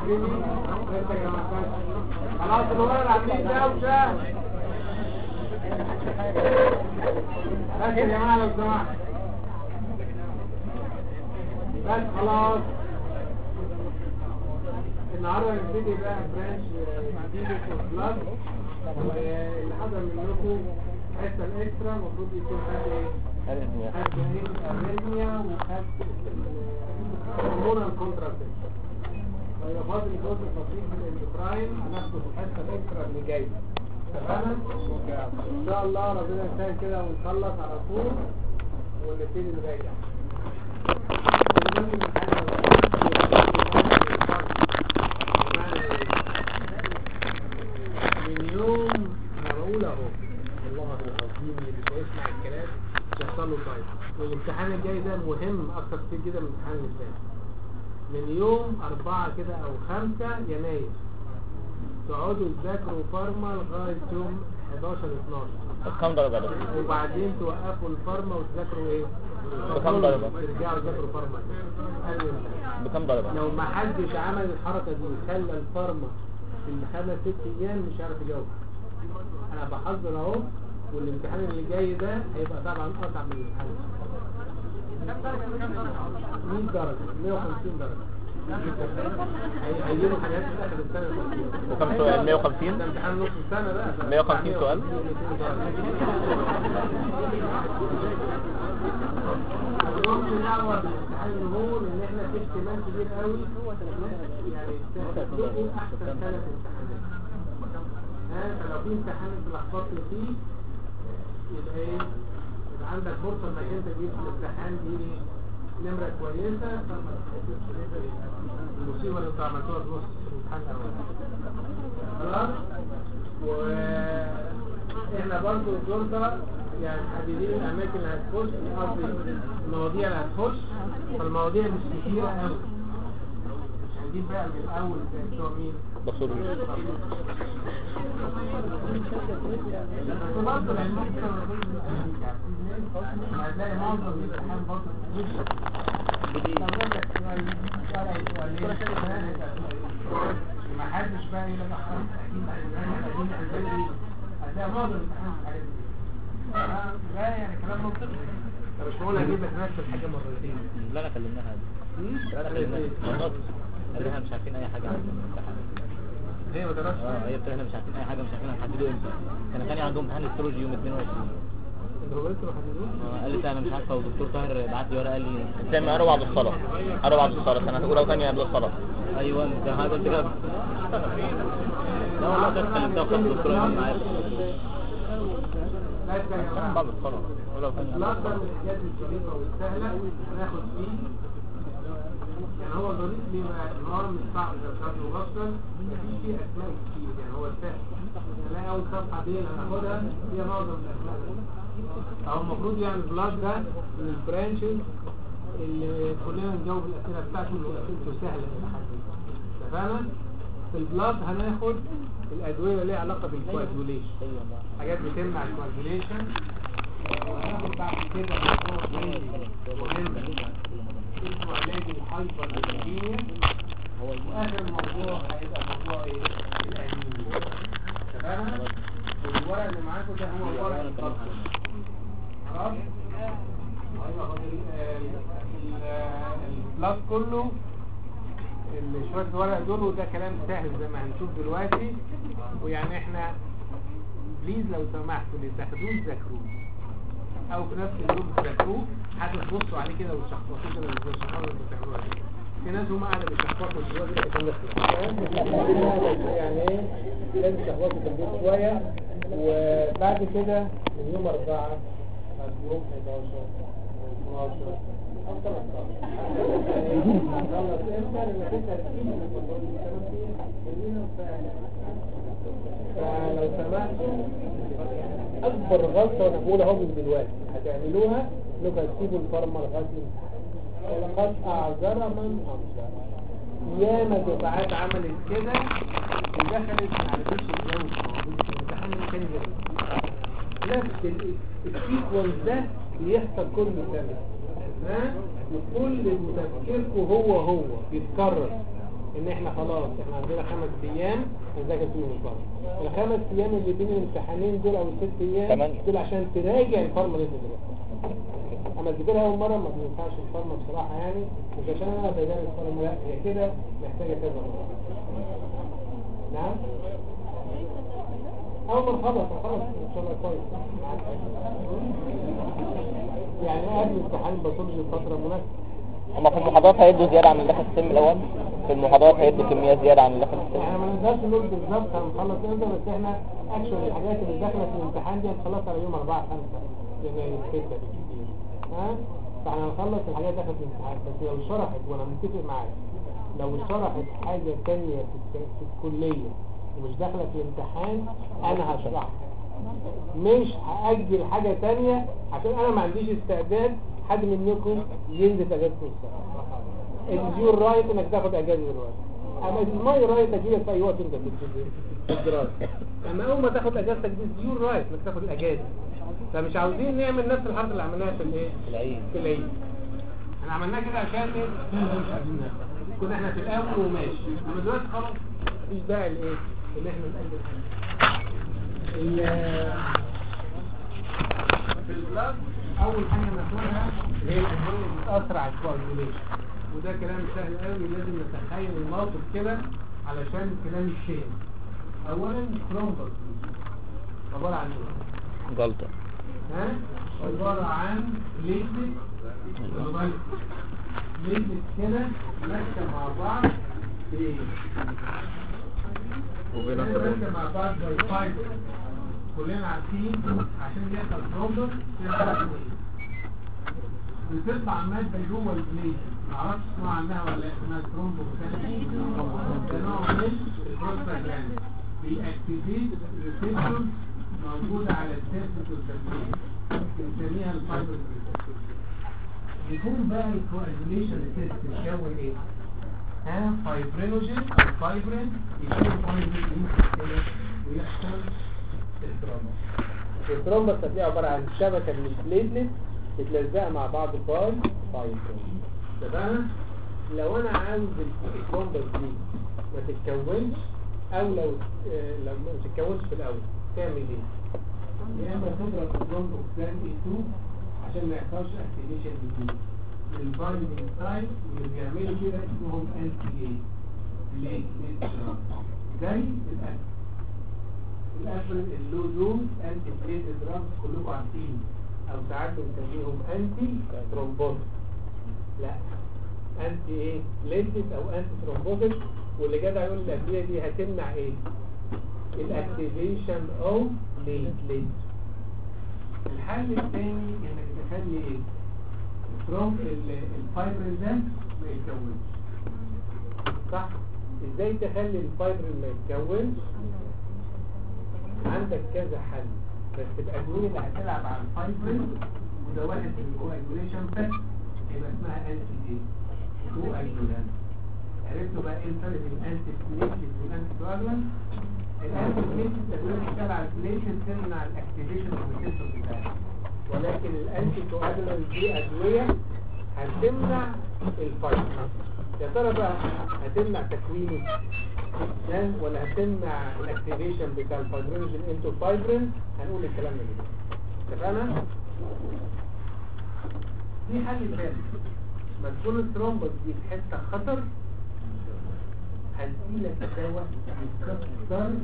لسه يا جماعه خلاص الولد عاملين دوشه بس يا جماعه لو سمحت بس خلاص النهارده هنبتدي بقى برانش جديد اسمه بلاد واللي حضر منكم حصه الاكسترا المفروض يكون حد ايه؟ خد الاريثميا وخد هرمونال كونتراسيبشن ويبقى فاضل جزء بسيط من الاندوكراين هناخده في الحصه الاكسترا اللي جايه تمام ان شاء الله ربنا يسهل كده ونخلص على طول ونبتدي نراجع المهم الحاجة من يوم انا بقول اهو والله العظيم اللي مش هيسمع الكلام يحصل له طيب والامتحان الجاي ده مهم اكتر كتير جدا من الامتحان اللي فات من يوم أربعة كده أو خمسة يناير تقعدوا تذاكروا فارما لغاية يوم 11 12 بس كام درجة ده؟ وبعدين توقفوا الفارما وتذاكروا ايه؟ بكام درجة؟ ترجعوا تذاكروا فارما تاني. بكام درجة؟ لو ما حدش عمل الحركة دي وخلى الفارما في الخمس ست ايام مش هيعرف يجاوب انا بحذر اهو والامتحان اللي جاي ده هيبقى طبعا اصعب من الامتحان ده. 100 درجة 150 درجة هي- هيجيبوا حاجات في اخر السنة وكم سؤال 150 ده امتحان نص السنة بقى 150 سؤال؟ الوقت الأول بالامتحان النهور إن إحنا في احتمال كبير قوي يعني تاخدوا أحسن ثلاث امتحانات ها فلو في امتحان أنت لخبطت فيه يبقى إيه؟ يبقى عندك فرصة إنك أنت تجيب في الامتحان دي نمرة كويسة فما تحسش المصيبة اللي أنتوا عملتوها في نص الامتحان الأول خلاص؟ واحنا برضو الدور ده يعني محددين الاماكن اللي هتخش قصدي المواضيع اللي هتخش فالمواضيع مش كتيرة قوي مش هنجيب بقى من الاول زي بتوع مين دكتور بس برضه العلمات كانوا بيقولوا من أمريكا. هتلاقي معظم الامتحان برضه مش ما حدش بقى يقول لك خلاص اكيد اكيد هتلاقي معظم الامتحان في الحاجات دي آه، لا يعني كلام منطقي طب مش معقول اجيب لك نفس الحاجه مرتين لا لا كلمناها لا لا كلمناها مرات قال لها مش عارفين اي حاجة عن الامتحان ليه ما درستش اه هي بتقول احنا مش عارفين اي حاجة مش عارفين هنحدده امتى كان تاني عندهم امتحان استرولوجي يوم 22 انت هو لسه ما حددوش اه قال لي انا مش عارفه والدكتور طاهر بعت لي ورقه قال لي سامي قرب بعد الصلاه قرب بعد الصلاه سنه اولى وثانيه قبل الصلاه ايوه ده حاجه قلت كده لا والله ده اتكلمت وخدت الدكتور قال معايا لا يا جماعه بعد الصلاه اولى وثانيه الأكثر من الحاجات الشريفة والسهلة هناخد فيه يعني هو ظريف ليه بقى إن هو مش صعب زي بتاعت المبصر في فيه أسماء كتير يعني هو سهل هنلاقي أول صفحة دي اللي هناخدها فيها معظم الأسماء دي. أو المفروض يعني البلاد ده من البرانشز اللي كلنا نجاوب الأسئلة بتاعته اللي أسئلته سهلة إلى حد ما اتفقنا؟ في البلاد هناخد الأدوية اللي ليها علاقة بالكوادوليشن حاجات بتمنع الكوادوليشن وهناخد بعد كده موضوع تاني مهم اسمه علاج الهايبر ليبيديميا واخر موضوع هيبقى موضوع ايه الانيميا تمام والورق اللي معاكم ده هو ورق الضغط خلاص هيبقى فاضل آه، ال- آه، البلاس كله اللي شويه الورق دول وده كلام سهل زي ما هنشوف دلوقتي ويعني احنا بليز لو سمحتوا اللي تاخدوه ذاكروه او في نفس اليوم تذاكروه حتى تبصوا عليه كده وتشخبطوه كده زي الشخبطه اللي بتعملوها دي. في ناس هم قاعده بيشخبطوا دلوقتي يعني ايه لازم تشخبطوا في البيت شويه وبعد كده من يوم اربعه بعد يوم 11 12 او 13 خلص امتى لما انت هتجيب الموضوع اللي كانوا فيه فلو سمحتوا اكبر غلطه وانا بقول اهو من دلوقتي هتعملوها انكم هتسيبوا الفرمه لغايه ولقد اعذر من انذر ياما دفعات عملت كده ودخلت ما عرفتش تجاوب خالص الامتحان اللي كان جاي نفس ال- السيكونس ده بيحصل كل سنه ها وكل تفكيركم هو هو بيتكرر ان احنا خلاص احنا عندنا خمس ايام نذاكر فيهم الفارما الخمس ايام اللي بين الامتحانين دول او الست ايام تمانية. دول عشان تراجع الفارما لسه دلوقتي اما تذاكرها اول مره ما بينفعش الفارما بصراحه يعني مش عشان انا بيان الفارما لا هي كده محتاجه كذا مره نعم اول ما نخلص نخلص ان شاء الله كويس يعني قبل امتحان باثولوجي بفتره مناسبه هما في المحاضرات هيدوا زيادة عن اللي دخل السم الأول في المحاضرات هيدوا كميات زيادة عن اللي دخل السم احنا ما نقدرش نقول بالظبط هنخلص امتى بس احنا اكشن الحاجات اللي داخله في الامتحان دي هنخلصها على يوم 4 5 يناير 6 بالكتير ها فاحنا هنخلص الحاجات داخله في الامتحان بس لو شرحت وانا متفق معاك لو شرحت حاجه ثانيه في, الس- في الكليه ومش داخله في الامتحان انا هشرحها مش هأجل حاجة تانية عشان انا ما عنديش استعداد حد منكم ينزل اجازة السنة It's your right انك تاخد اجازة دلوقتي اما it's my right اجيلك في اي وقت انت في في الدراسة اما اول ما تاخد اجازتك دي it's your right انك تاخد الاجازة فمش عاوزين نعمل نفس الحركة اللي عملناها في الايه العيد في العيد احنا عملناه كده عشان ايه مش عايزين ناخد. كنا احنا في الاول وماشي اما دلوقتي خلاص مفيش داعي لايه ان احنا نأجل حاجة ال- في البلاد اول حاجه ناخدها هي الادويه اللي بتاثر على الكوagulation وده كلام سهل قوي لازم نتخيل الموقف كده علشان الكلام يتفهم اولا ثرومبس عباره عن ايه جلطة ها عباره عن ليزك ليزك كده ماشيه مع بعض في ايه ماشيه مع بعض زي فايبر كلنا عارفين عشان يحصل ثرومبس يحصل ايه بتطلع مادة جوه البليت معرفش اسمها عنها ولا لا اسمها ثرومبوكسانين ده نوع من البروستاجلاند بيأكتيفيت ريسبتورز موجودة على السيرفس والتركيز بنسميها الفايبر يكون بقى الكواجوليشن سيستم يكون ايه؟ ها فايبرينوجين او فايبرين يكون فايبرين كده ويحصل الترومبس الترومبس هتلاقيه عبارة عن شبكة من البليتلت متلزقة مع بعض باي فايبرين تمام؟ لو انا عاوز الترومبس دي ما تتكونش او لو آه، لو ما تتكونش في الاول تعمل ايه؟ يا اما تضرب الترومبوكسان اي 2 عشان ما يحصلش اكتيفيشن جديد البايندينج سايت اللي بيعملوا كده اسمهم انتي ايه؟ ليه؟ زي الاسبرين الاسبرين اللو دوز انتي بليت درامز كلكم عارفين او ساعات بنسميهم انتي ترومبوتيك لا انتي ايه ليتس او انتي ترومبوتيك واللي جدع يقول الادويه دي هتمنع ايه الاكتيفيشن او ليت الحل الثاني انك تخلي ايه التروم الفايبرين ده ما يتكونش صح ازاي تخلي الفايبرين ما يتكونش عندك كذا حل بس الادويه اللي هتلعب على الفايبرين وده واحد من الكواجوليشن بس يبقى اسمها انتي ايه كواجولانت عرفتوا بقى ايه الفرق بين الانتي بليتلت والانتي كواجولانت الانتي بليتلت الادويه اللي بتشتغل على البليتلت تمنع الاكتيفيشن والريسبتور بتاعها ولكن الانتي كواجولانت دي ادويه هتمنع الفايبرين يا ترى بقى هتمنع تكوينه ده ولا هتمنع الاكتيفيشن بتاع الفايبرينوجين انتو فايبرين هنقول الكلام ده كده اتفقنا في حل ثالث ما تكون الترومبس دي في حته خطر هديلك دواء يكسر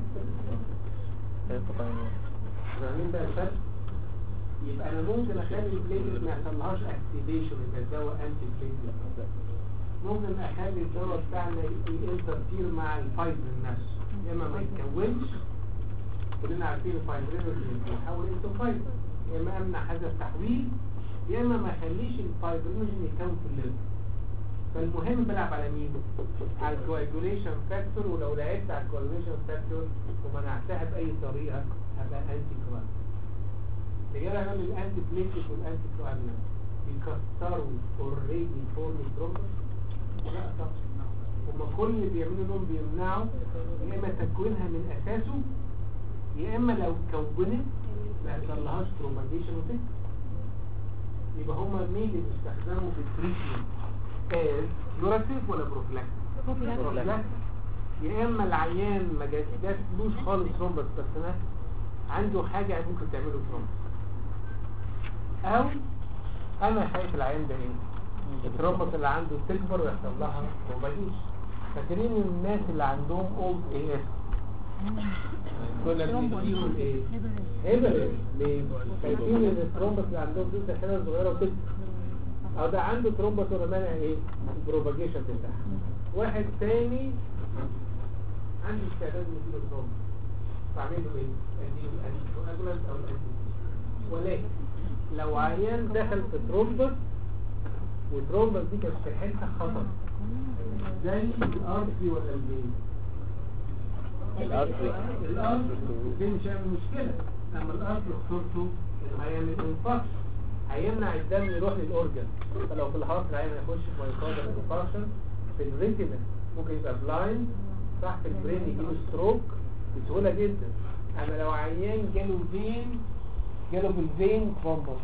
فاهمين بقى الفرق يبقى انا ممكن اخلي البليتلت ما يحصلهاش اكتيفيشن يبقى الدواء انتي بليتلت ممكن اخلي الدواء بتاعنا ينترفير مع الفايبرين نفسه يا اما ما يتكونش كلنا عارفين الفايبرين بيتحول انتو فايبر يا اما امنع هذا التحويل يا اما ما اخليش الفايبرينوجين يتكون في الليفر فالمهم بلعب على مين على الكواجوليشن فاكتور ولو لعبت على الكواجوليشن فاكتور ومنعتها باي طريقه هبقى انتي كواجولانت رجاله يقول الانتي بليتلت والانتي كواجولانت بيكسروا اوريدي فورم ترومبس لا طبعا هما كل اللي بيعملوا دول بيمنعوا يا اما تكوينها من اساسه يا اما لو اتكونت ما يحصلهاش ترومبيشن وتكسر يبقى هما مين اللي بيستخدموا في التريتمنت از كيوراتيف ولا بروفلاكتيك بروفلاكس يا اما العيان ما جاش- جاتلوش خالص ترومبس بس انا عنده حاجه ممكن تعمله ترومبس او انا شايف العيان ده ايه الترومبس اللي عنده تكبر ويحصل لها وبديش فاكرين الناس اللي عندهم اولد اي اس كنا بنديهم ايه هيبرين ليه شايفين ان الترومبس اللي عندهم دي حاجه صغيره وتكبر او ده عنده ترومبس ولا مانع ايه البروباجيشن بتاعها واحد تاني عنده استعداد يديله ترومبس فاعمل له ايه اديله الانتي او الانتي ولكن لو عيان دخل في ترومبس وترومبس دي كانت في حته خطر زي الارضي ولا البين الارضي الارض البين مش هيعمل مشكله اما الارض خطورته انه هيعمل انفاكشن هيمنع الدم يروح للاورجن فلو في الهارت العين هيخش في مايكاردال انفاكشن في الريتنا ممكن يبقى بلايند صح في البرين يجيله ستروك بسهوله جدا اما لو عيان جاله فين جاله في الفين ترومبوس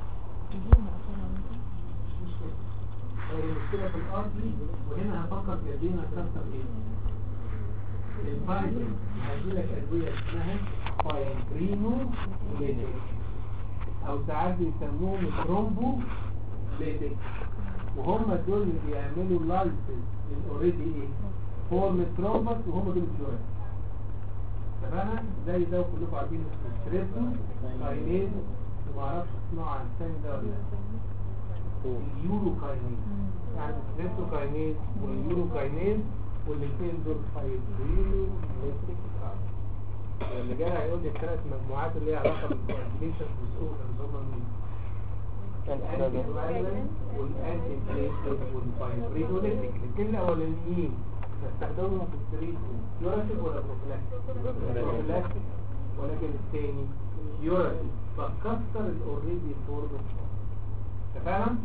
مش مشكله هي المشكله في الارضي وهنا هفكر في ادينا كسر ايه الفايبر هيجي لك ادويه اسمها فايبرينو ليتك او ساعات بيسموهم ترومبو ليتك وهم دول اللي بيعملوا لايسيس للاوريدي ايه فورم ترومبس وهم دول الفلويد اتفقنا زي ده وكلكم عارفين اسمه ستريبتو كاينيز وما اعرفش اسمعوا عن الثاني ده ولا لا اليورو كاينيز يعني ستريبتو كاينيز واليورو كاينيز والاثنين دول فايبرينو ليتك اللي جاي هيقول لي الثلاث مجموعات اللي هي علاقه بالكوagulation disorders هم مين؟ الانتي كواجولانت والانتي بليتلت والفايبرينوليتيك الاثنين الاولانيين نستخدمهم في التريتمنت كيوراتيف ولا بروفلاكتيك؟ بروفلاكتيك ولكن الثاني كيوراتيف فكسر الاوريدي فورم اتفهم؟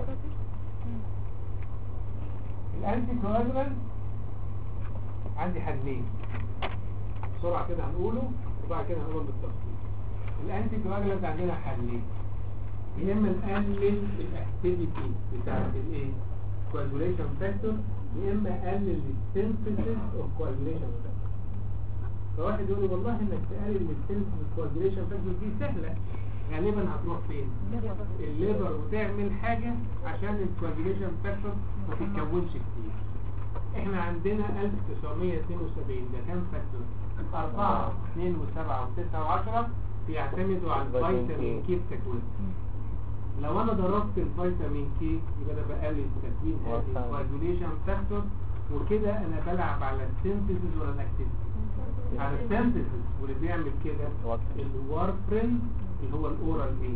الانتي كواجولانت عندي حلين بسرعة كده هنقوله وبعد كده هنقول بالتفصيل الانتي كواجولانت عندنا حلين يا اما نقلل الاكتيفيتي بتاعت الايه كواجوليشن فاكتور يا اما اقلل السنسيتيف اوف كواجوليشن فاكتور فواحد يقول لي والله انك تقلل السنسيتيف كواجوليشن فاكتور دي سهله غالبا هتروح فين الليبر وتعمل حاجه عشان الكواجوليشن فاكتور ما تتكونش كتير احنا عندنا 1972 ده كام فاكتور 4 2 و7 و9 و10 بيعتمدوا على الفيتامين كي في تكوين لو انا ضربت الفيتامين كي يبقى انا بقلل تكوين هذه الكواجوليشن فاكتور وكده انا بلعب على السينثيسيس ولا الاكتيفيتي على السينثيسيس واللي بيعمل كده الوارفرين اللي هو الاورال ايه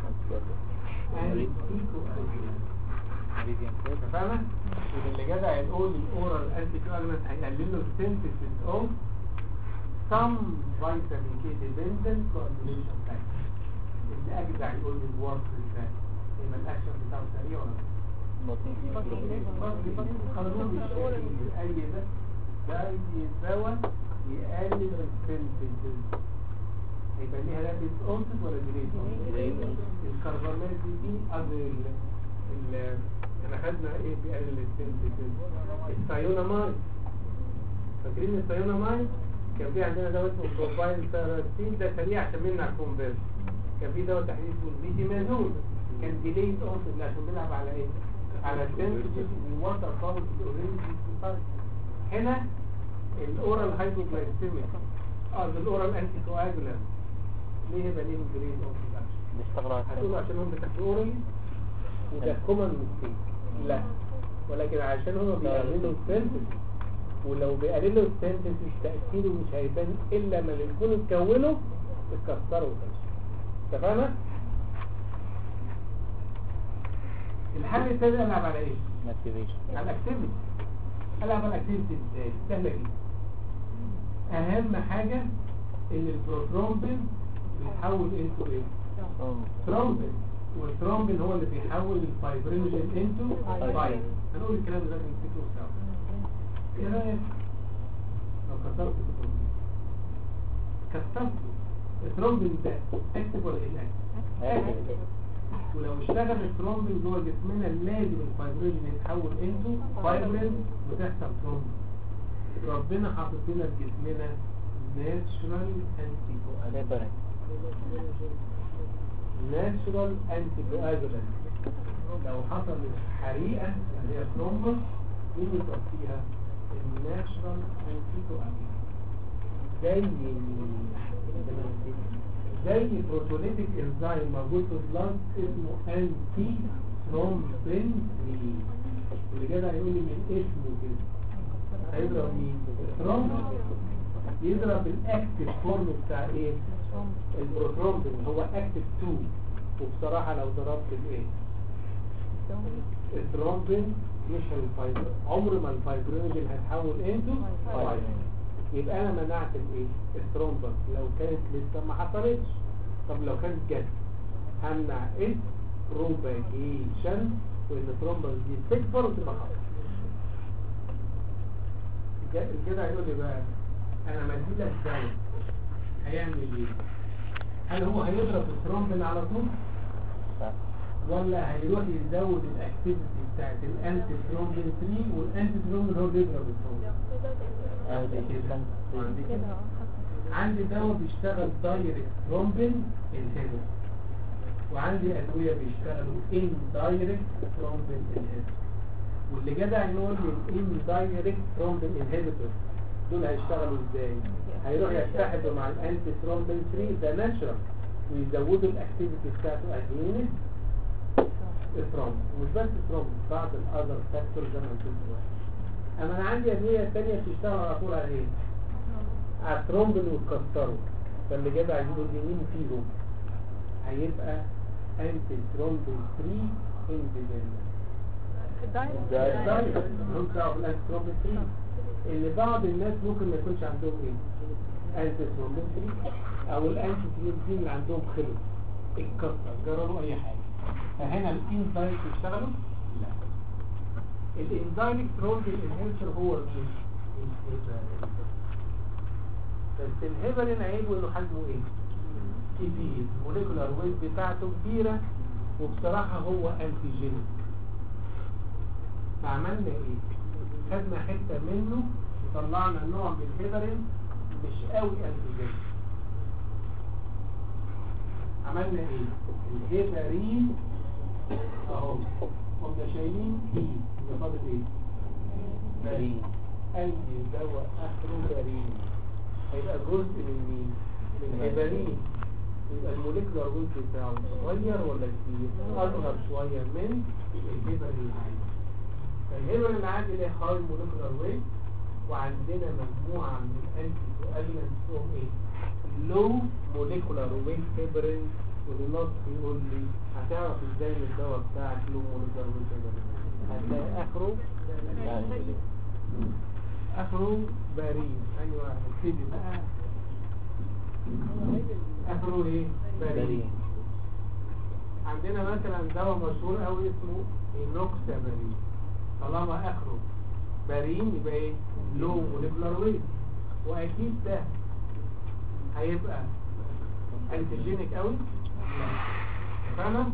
فاهمة؟ يبقى اللي جدع يقول الاورال انتي كواجولانت هيقلل له السينثيسيس اوف some vitamin K dependent coagulation factor اللي اجدع يقول لي الوارفرين ده يبقى الاكشن بتاعه سريع ولا قانون الشهيد اي ده ده اي دواء يقلل السينثيسيس هيبقى ليها لابس اونست ولا ديليت الكربونات دي دي قبل ال ال احنا خدنا ايه بيقلل السينثيسيس السايونامايد فاكرين السايونامايد كان في عندنا دواء اسمه بروفايل ساراتين ده سريع عشان نمنع كونفيرت كان في دواء تحديث اسمه الفيتامينول كان ديليت اونست عشان بيلعب على ايه على السينثيسيس والوتر باور اوريدي هنا الاورال هايبوجلايسيميك اه ده الاورال انتي كواجولانت ليه يبقى ليهم جريد اوف اكشن بيشتغل على هتقولوا عشان هم بتاخدوا اورال وده كومن ميستيك لا ولكن عشان هم بيقللوا السينثيسيس ولو بيقللوا السينثيسيس تأثيره مش هيبان الا لما يكونوا اتكونوا اتكسروا وخلصوا اتفقنا؟ الحل الثاني العب على ايه؟ موتيفيشن على الاكتيفيتي العب على الاكتيفيتي ازاي؟ سهله جدا اهم حاجه ان البروترومبين بيتحول انتو ايه؟ ترومبين والترومبين هو اللي بيحول الفايبرينوجين انتو فايبر هنقول الكلام ده لازم نفتكره سوا ايه رايك لو كسرت الترومبين كسرته الترومبين ده اكتب ولا ايه اكتب ولو اشتغل الثرومبين جوه جسمنا لازم الفايبرين يتحول انتو فايبرين وتحصل ثرومبين ربنا حاطط لنا في جسمنا ناتشرال انتي هيبرين ناتشرال انتي كواجولانت لو حصل حريقه اللي هي ثرومبس مين يطفيها الناتشرال انتي كواجولانت زي زي بروتوليتيك انزيم موجود في البلاد اسمه انتي ثرومبين 3 اللي جدع يقول لي من اسمه كده هيضرب مين؟ الثرومب يضرب الاكتف فورم بتاع ايه؟ البروترومبين هو اكتف 2 وبصراحة لو ضربت الايه؟ الثرومبين مش الفايبر عمر ما الفايبرينوجين هيتحول انتو فايبر يبقى انا منعت الايه الثرومبس لو كانت لسه ما حصلتش طب لو كانت جت همنع ايه بروباجيشن وان الثرومبس دي تكبر وتبقى حصل كده هيقول لي بقى انا مدي لك دواء هيعمل ايه هل هو هيضرب الثرومبين على طول ولا هيروح يزود الاكتيفيتي بتاعت الانتي ثرومبين 3 والانتي ثرومبين هو بيضرب الثرومبين عندي دواء بيشتغل دايركت ثرومبين انهبيتور وعندي ادويه بيشتغلوا ان دايركت ثرومبين انهبيتور واللي جدع يقول لي ان دايركت ثرومبين انهبيتور دول هيشتغلوا ازاي هيروح يتحدوا مع الانتي ثرومبين 3 ده ناتشرال ويزودوا الاكتيفيتي بتاعته اجينست الثرومب مش بس الثرومب بعض الاذر فاكتور زي ما قلت دلوقتي اما انا عندي ادويه ثانيه بتشتغل على طول على ايه على الثرومبين وتكسره فاللي جدع يقول لي مين فيهم هيبقى انتي ثرومبين 3 اندبندنت الدايركت ملوش دعوه بالانتي ثرومبين 3 ان بعض الناس ممكن ما يكونش عندهم ايه انتي ثرومبين 3 او الانتي ثرومبين اللي عندهم خلص اتكسر جربوا اي حاجه فهنا الانزايم بيشتغلوا لا الاندايركت رول الانهيبيتور هو مين بس الهيبرين عيبه انه حجمه ايه كبير موليكولار ويت بتاعته كبيره وبصراحه هو انتيجينيك فعملنا ايه خدنا حته منه وطلعنا نوع من الهيبرين مش قوي انتيجينيك عملنا ايه الهيبرين اهو قمنا شايلين ايه يبقى فاضل ايه برين اي دواء اخره برين هيبقى جزء من مين من الهيبرين يبقى الموليكولار ويت بتاعه صغير ولا كبير اصغر شويه من الهيبرين العادي فالهيبرين العادي له هاي موليكولار ويت وعندنا مجموعه من الانتي كواجلانت اسمهم ايه لو موليكولار ويت هيبرين والنص يقول لي هتعرف ازاي ان الدواء بتاعك له موليكولار ويت هيبرين هتلاقي اخره اخره بريد ايوه هنبتدي بقى اخره ايه بريد عندنا مثلا دواء مشهور قوي اسمه اينوكسابارين طالما اخره بارين يبقى ايه لو موليكولار ويت واكيد ده هيبقى انتيجينيك قوي فاهمه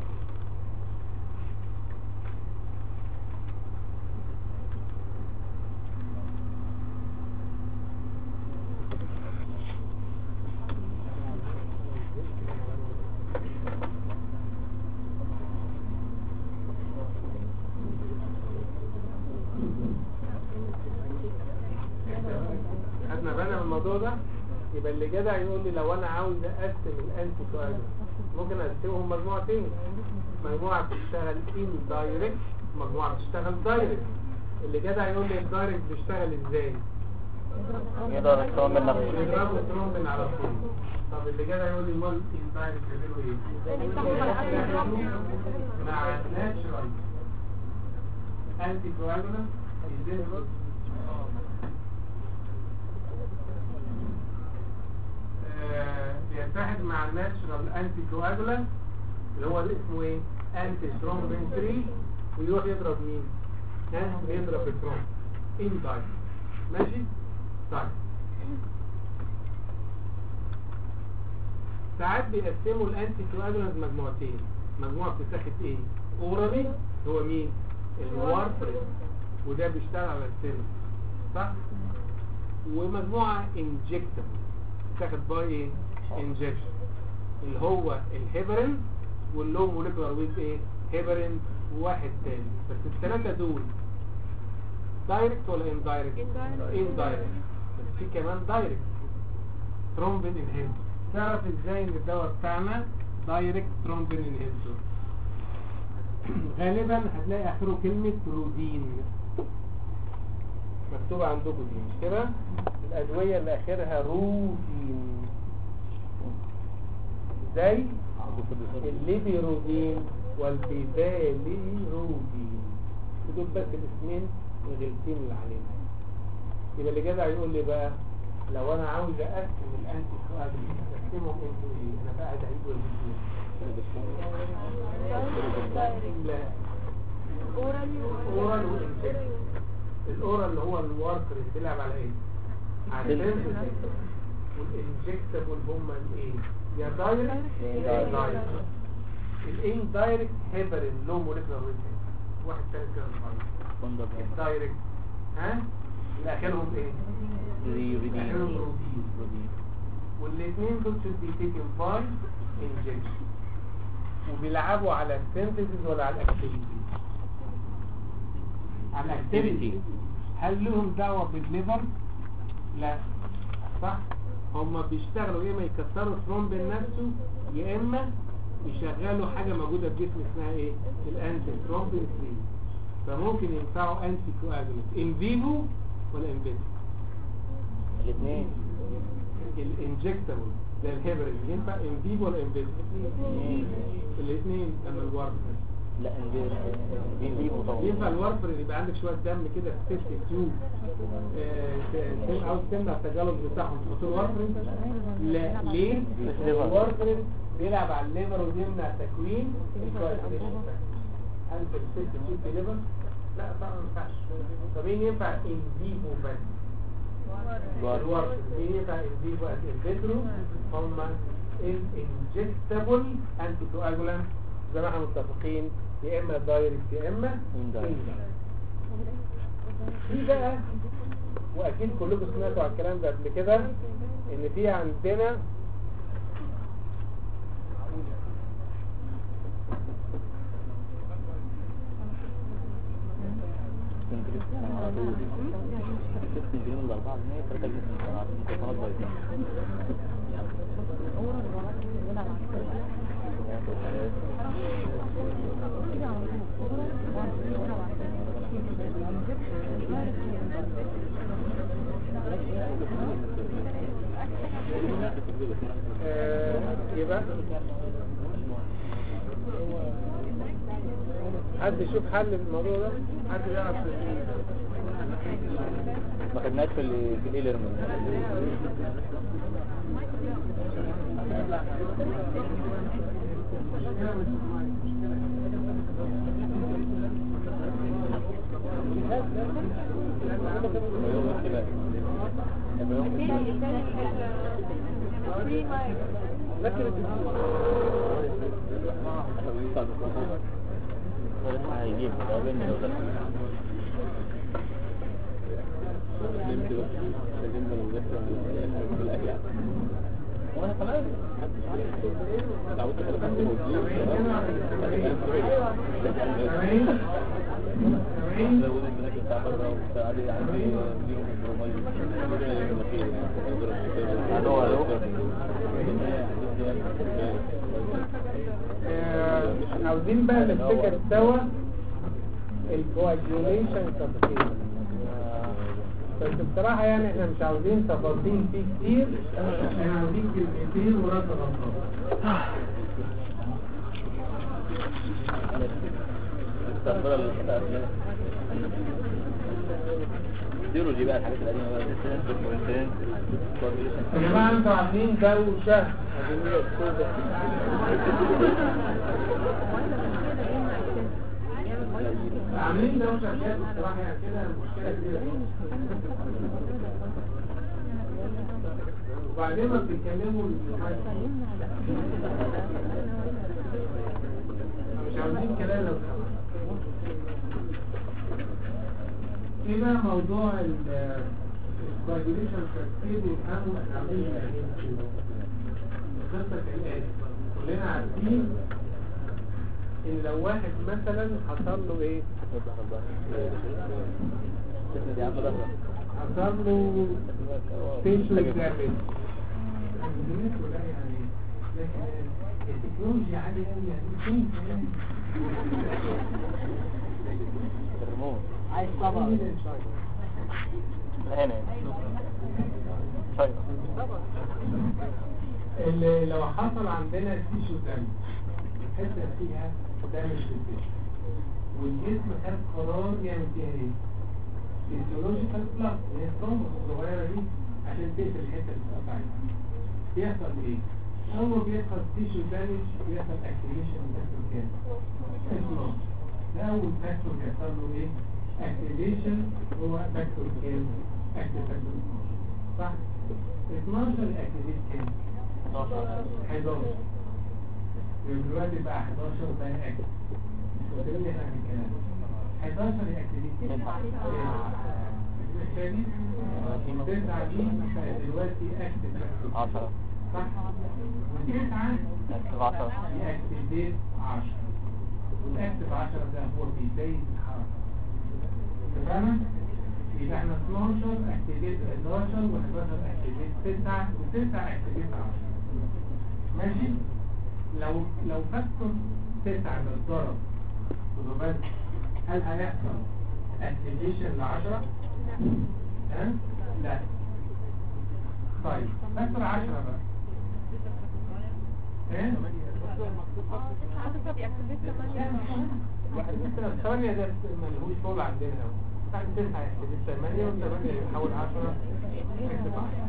خدنا بالنا من الموضوع ده يبقى اللي جدع يقول لي لو انا عاوز اقسم الانتي كواجولانت ممكن اقسمهم مجموعتين مجموعه بتشتغل ان دايركت مجموعه بتشتغل دايركت اللي جدع يقول لي الدايركت بيشتغل ازاي يقدر يكون من نفسه بيضربوا الترومبين على طول طب اللي جدع يقول لي امال الدايركت بيعملوا ايه مع الناتشرال انتي كواجولانت يزيدوا آه، بيتحد مع الناتشرال انتي كواجولانت اللي هو اسمه ايه انتي ثرومبين 3 ويروح يضرب مين ها بيضرب الثرومب ان دايت ماشي طيب ساعات بيقسموا الانتي كواجولانت مجموعتين مجموعة بتتاخد ايه اورالي هو مين الوارفرين وده بيشتغل على السن صح ومجموعة انجكتبل بتاخد باي ايه انجكشن اللي هو الهيبرين واللو موليكولار ويز ايه هيبرين وواحد تاني بس الثلاثة دول دايركت ولا اندايركت اندايركت بس في كمان دايركت ترومبين انهيبيتور تعرف ازاي ان الدواء بتاعنا دايركت ترومبين انهيبيتور غالبا هتلاقي اخره كلمة رودين مكتوبة عندكم دي مش كده الادوية اللي اخرها روفين زي الليبيرودين والبيفاليرودين دول بس الاسمين الغلتين اللي علينا يبقى اللي جدع يقول لي بقى لو انا عاوز اقسم الانتي كواجولين اقسمهم انتوا ايه انا بقى اعيد واجيب لا اورال وانجكشن الاورال اللي هو الواركر اللي بيلعب على ايه على السنسيتيف والانجكتبل هم الايه يا دايركت يا دايركت الان دايركت هيبرين لو موليكولار ويت واحد ثالث كده صغير الدايركت ها اللي اخرهم ايه اخرهم روبين والاثنين دول should be taken by injection وبيلعبوا على السينثيسيس ولا على الاكتيفيتي على الاكتيفيتي هل لهم دعوة بالليفر لا صح هم بيشتغلوا يا اما يكسروا الثرومبين نفسه يا اما يشغلوا حاجة موجودة في جسم اسمها ايه الانتي ثرومبين 3 فممكن ينفعوا انتي كواجولنت ان فيفو ولا ان فيتو الاثنين الانجكتبل زي الهيبرين ينفع ان فيفو ولا ان فيتو الاثنين اما الوارفرين لا فيفو طبعا ينفع الوارفرين يبقى عندك شويه دم كده في تيست تيوب سن او تمنع التجلط بتاعهم تحط الوارفرين لا ليه؟ الوارفرين بيلعب على الليفر وبيمنع تكوين الكواليفيكيشن هل في الست تيوب ليفر؟ لا طبعا ما ينفعش فمين ينفع ان فيفو بس؟ الوارفرين مين ينفع ان فيفو ان فيترو هم الانجكتبل انتي كواجولانت زي ما احنا متفقين يا اما دايركت يا اما Indirect. في بقى واكيد كلكم سمعتوا على الكلام ده قبل كده ان في عندنا آه، يبقى حد يشوف حل الموضوع ده حد يعرف ما خدناش في ال- في الايلرمنت ويوم اختلاف يبقى يوم لكن ولسه هيجيب قابلني لو دخل وانا كمان دعوت الو الو آه، عاوزين بقى نفتكر سوا الكواجيوليشن تفصيل بس بصراحة يعني احنا مش عاوزين تفاصيل فيه كتير احنا عاوزين كلمتين ورد غلطات زيرو بقى الحاجات القديمة بقى ديستنس كوينتين يا جماعة انتوا عاملين دوشة عايزين ايه الصوت ده؟ عاملين دوشة بجد بصراحة يعني كده المشكلة كبيرة وبعدين ما بتتكلموا عاوزين كلام لو سمحت ايه بقى موضوع الكوagulation ترتيب وفهمه احنا عاملين ايه القصه كالاتي كلنا عارفين ان لو واحد مثلا حصل له ايه حصل له facial damage ولا يعني لكن التكنولوجيا عالية قوي يعني فين يعني عايز طبعا هنا طيب اللي لو حصل عندنا تيشو دامج الحته فيها دامج في التيشو والجسم خد قرار يعمل فيها ايه؟ فيزيولوجيكال بلاس اللي هي الترومبس الصغيره دي عشان تقفل الحته اللي اتقطعت بيحصل ايه؟ اول بيحصل تيشو دامج بيحصل اكتيفيشن فاكتور كام؟ اسمه ده اول فاكتور بيحصل له ايه؟ اكتيفيشن هو فاكتور كام؟ اكتيف فاكتور صح؟ 12 اكتيفيت كام؟ 11 يبقى دلوقتي بقى 11 بقى اكتف وتقول احنا في الكلام 11 اكتيفيت تاني تسعة دي بقت دلوقتي اكتف فاكتور 10 صح؟ وتسعة اكتب 10 يأكتيفيت 10 والأكتف 10 ده هو بيزيد الحركة تمام؟ يبقى احنا 12 اكتيفيت 11 و11 اكتيفيت 9 و9 اكتيفيت 10 ماشي؟ لو لو فاكتور 9 بالضرب بس هل هيحصل اكتيفيشن ل 10 ها؟ لا طيب فاكتور 10 بقى ايه؟ واحد مثلا الثمانية ده ملهوش طول عندنا اهو واحد تسعة يحسب الثمانية والثمانية يحول عشرة يكتب عشرة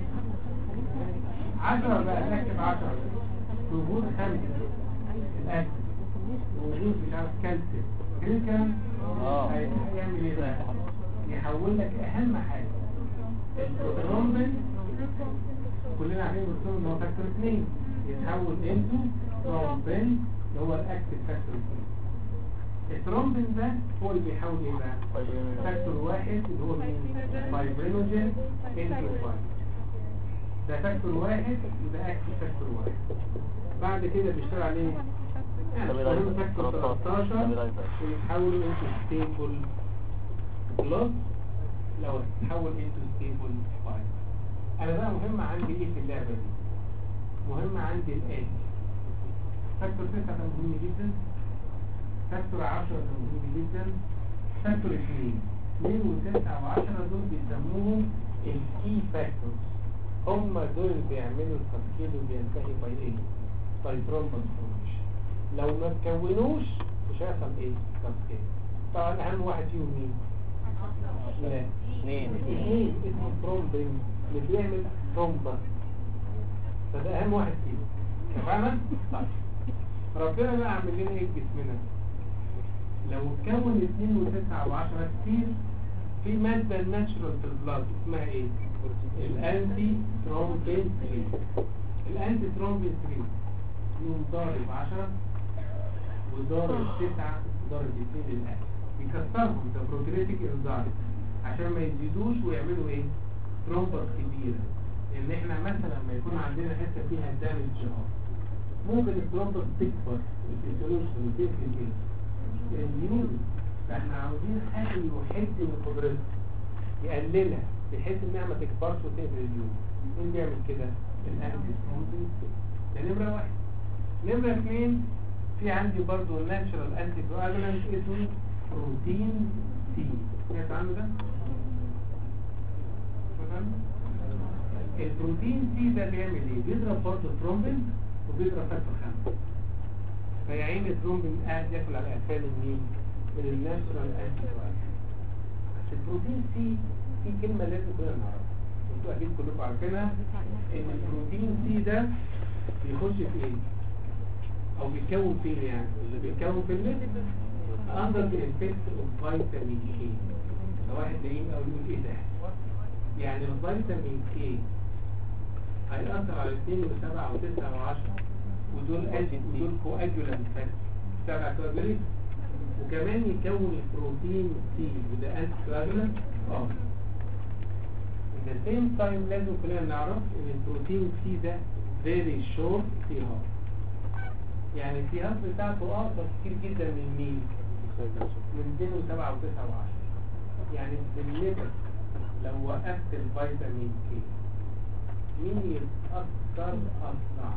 عشرة بقى نكتب عشرة وجود خمسة الأكل وجود مش عارف كالسيوم كده كام؟ اه. هيعمل ايه بقى؟ يحول لك أهم حاجة البروترومبين كلنا عارفين البروترومبين اللي هو فاكتور 2 يتحول انتو ترومبين اللي هو الاكتف فاكتور 2 الترومبين ده هو اللي بيحول ايه بقى؟ فاكتور واحد اللي هو مين؟ فايبرينوجين انتو فايب ده فاكتور واحد يبقى اكتف فاكتور واحد بعد كده بيشتغل عليه يعني Stabilizer. فاكتور 13 Stabilizer. ويتحول انتو ستيبل بلس لو تحول انتو ستيبل فايب انا بقى مهم عندي ايه في اللعبة دي مهم عندي الآتي فاكتور 9 ده مهم جدا فاكتور 10 ده مهم جدا فاكتور 2 2 و9 و10 دول بيسموهم الكي فاكتورز هم دول اللي بيعملوا التفكير وبينتهي باي ايه؟ باي ترومبس فورميشن لو ما تكونوش مش هيحصل ايه؟ تفكير طبعا اهم واحد فيهم مين؟ لا اثنين اثنين اسمه ترومبين اللي بيعمل ترومبس فده اهم واحد فيهم تمام طيب ربنا بقى عامل لنا ايه في جسمنا لو اتكون 2 و9 و10 كتير في مادة ناتشرال في البلاد اسمها ايه الانتي ترومبين 3 الانتي ترومبين 3 يوم ضارب 10 وضارب 9 وضارب 2 للاكل بيكسرهم ده بروجريتيك انزايم عشان ما يزيدوش ويعملوا ايه ترومبس كبيره ان احنا مثلا ما يكون عندنا حته فيها دامج اهو ممكن الترومبس تكبر الفسيولوجي وتقفل ايه الجنود فاحنا عاوزين حاجه يحد من قدرتها يقللها بحيث انها ما تكبرش وتقفل الجنود مين بيعمل كده الانتي ثرومبين ده نمره واحد نمره اثنين في عندي برضو الناتشرال انتي كواجولانت اسمه بروتين سي سمعت عنه ده؟ سمعت عنه؟ البروتين سي ده بيعمل ايه بيضرب برضه ترومبين وبيضرب فاكتور خمسة فيا عيني الترومبين قاعد ياكل على قفال مين من الناتشرال انتي بس البروتين سي في كلمة لازم كلنا نعرفها انتوا اكيد كلكم عارفينها ان البروتين سي ده بيخش في ايه او بيتكون فين يعني اللي بيتكون في الليل under the effect of vitamin K لو واحد لاقيه او يقول ايه ده يعني الفيتامين كي هيأثر على 2 و7 و9 و10 ودول أنتي ودول كواجولانت فاكتور بيشتغل على الكوابيليتي وكمان يكون البروتين سي وده انتي كوابيلنت اه at the same time لازم كلنا نعرف ان البروتين سي ده very short سي هاف يعني السي هاف بتاعته اقصر كتير جدا من مين؟ من 207 و9 و10 يعني بالنسبة لو وقفت الفيتامين كي مين يتأثر أسرع؟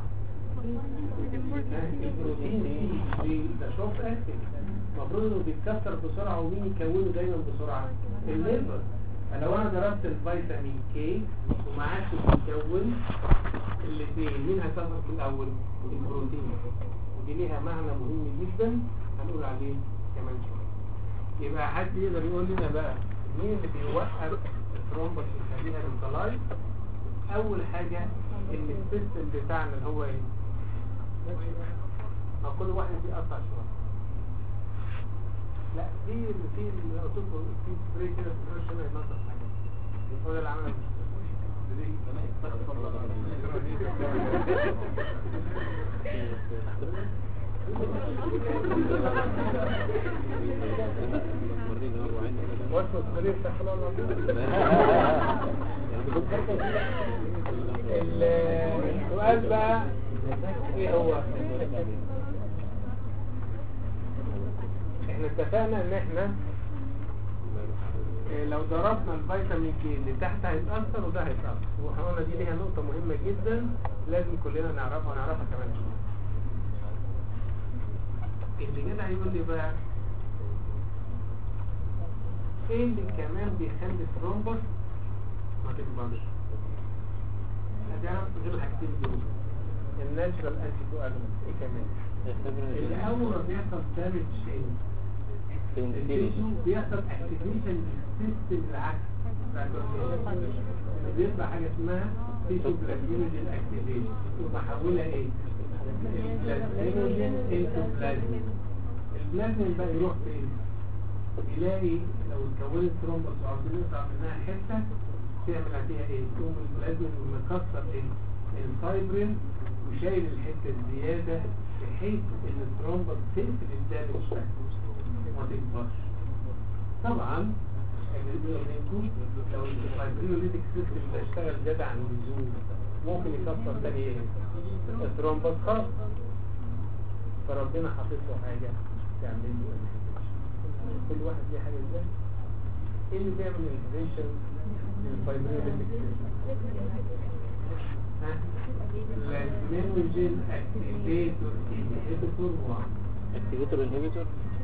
البروتين دي ده شورت اكتنج المفروض انه بيتكسر بسرعة ومين يكونه دايما بسرعة؟ الليفر فلو انا ضربت الفيتامين كي وما عادش بيكون الاثنين مين هيتأثر في الاول؟ البروتين ودي ليها معنى مهم جدا هنقول عليه كمان شوية يبقى حد يقدر يقول لنا بقى مين اللي بيوقف الترومبس ويخليها نيوترالايز اول حاجة ان السيستم بتاعنا اللي هو ايه ما كل واحد بيقطع شوية لا في في اللي قلت لكم في سبراي كده في الفرش هنا ينظف حاجة هو ده اللي عمل واسمه سبراي استغفر الله العظيم السؤال بقى ايه هو احنا اتفقنا ان احنا إيه لو ضربنا الفيتامين كي اللي تحت هيتأثر وده هيتأثر واحنا قلنا دي ليها نقطة مهمة جدا لازم كلنا نعرفها ونعرفها كمان شوية اللي جدع يقول لي بقى ايه اللي كمان بيخلي الثرومبس ما تكبرش هتعرف غير الحاجتين دول الناتشرال انتي كواجولانت ايه كمان اللي اول ما بيحصل دامج شين التيشو بيحصل اكتيفيشن للسيستم العكس بتاع الكورتيزول. بيطلع حاجه اسمها تيشو بلازمينوجين اكتيفيشن وبحولها ايه البلازمينوجين انتو بلازمين البلازمين بقى يروح فين يلاقي لو اتكونت ترومبس وعاوزين نقطع منها حته تعمل عليها ايه تقوم البلازمين مكسر ايه الفايبرين وشايل الحته الزياده بحيث ان الترومبس تقفل الدامج ده ما تكبرش طبعا لو الفايبرينوليتيك سيستم ده اشتغل زياده عن اللزوم ممكن يكسر تاني ايه الترومبس خاص فربنا حاطط له حاجه تعمل له inhibition. كل واحد ليه حاجه ازاي ايه اللي بيعمل انهبيشن للفايبرينوليتيك سيستم ها الاسمنوجين اكتيفيتور انهبيتور 1 اكتيفيتور انهبيتور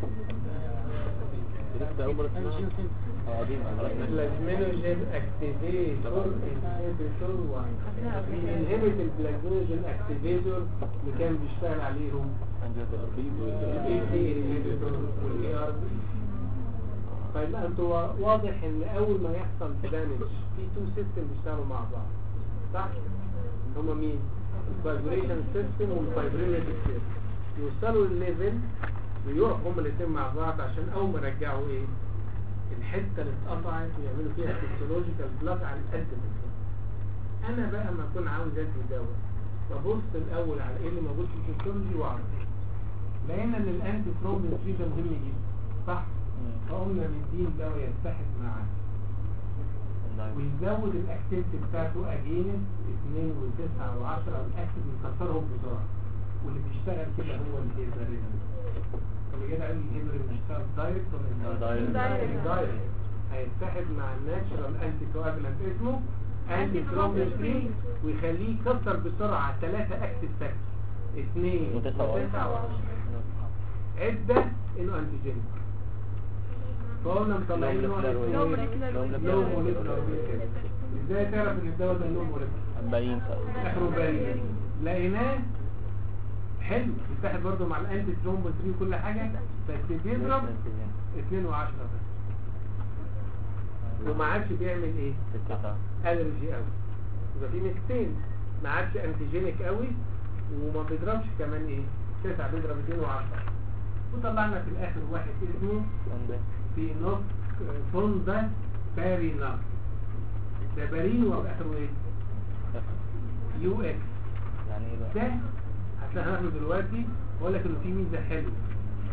ده اول مره اسمعها اه قديم البلازمينوجين اكتيفيتور انهبيتور 1 بينهبت البلازمينوجين اكتيفيتور اللي كان بيشتغل عليهم الاي سي انهبيتور والاي ار بي طيب لا انتوا واضح ان اول ما يحصل دامج في تو سيستم بيشتغلوا مع بعض صح هما مين الفايبريشن سيستم والفايبريليتيك سيستم يوصلوا للليفل ويروحوا هما الاثنين مع بعض عشان اول ما يرجعوا ايه الحته اللي اتقطعت ويعملوا فيها فيسيولوجيكال بلاك على قد بالظبط انا بقى ما اكون عاوز ادي دواء ببص الاول على ايه اللي موجود في الفيسيولوجي واعرف لقينا ان الانتي ثرومبين 3 ده مهم جدا صح فقلنا ندين دواء يتحد معاه ويزود الاكتيفيتي بتاعته اجينس 2 و9 و10 الاكتيف يكسرهم بسرعه واللي بيشتغل كده هو الهيبرين اللي كده قال الهيبرين بيشتغل دايركت ولا دايركت. دايركت دايركت هيتحد مع الناتشرال انتي كواجلانت اسمه انتي ثرومبين 3 ويخليه يكسر بسرعه 3 اكتيف فاكتور 2 وتسعة و9 و10 عده انه انتيجينيك فقلنا مطلعين نوع اسمه لو إيه؟ موليكولار لو موليكولار ويت. ازاي تعرف ان الدواء ده لو موليكولار باين اخره بريء لقيناه حلو يتحد برضه مع الانتي ثرومبو 3 وكل حاجه بس بيضرب 2 و10 بس وما عادش بيعمل ايه الرجي قوي يبقى في ميزتين ما عادش انتيجينيك قوي وما بيضربش كمان ايه 9 بيضرب 2 و10 وطلعنا في الاخر واحد اسمه في نص فوندا بارينا ده بارين واخره ايه يو اكس يعني ايه بقى ده هتلاقي هناخده دلوقتي بقول لك انه في ميزه حلوه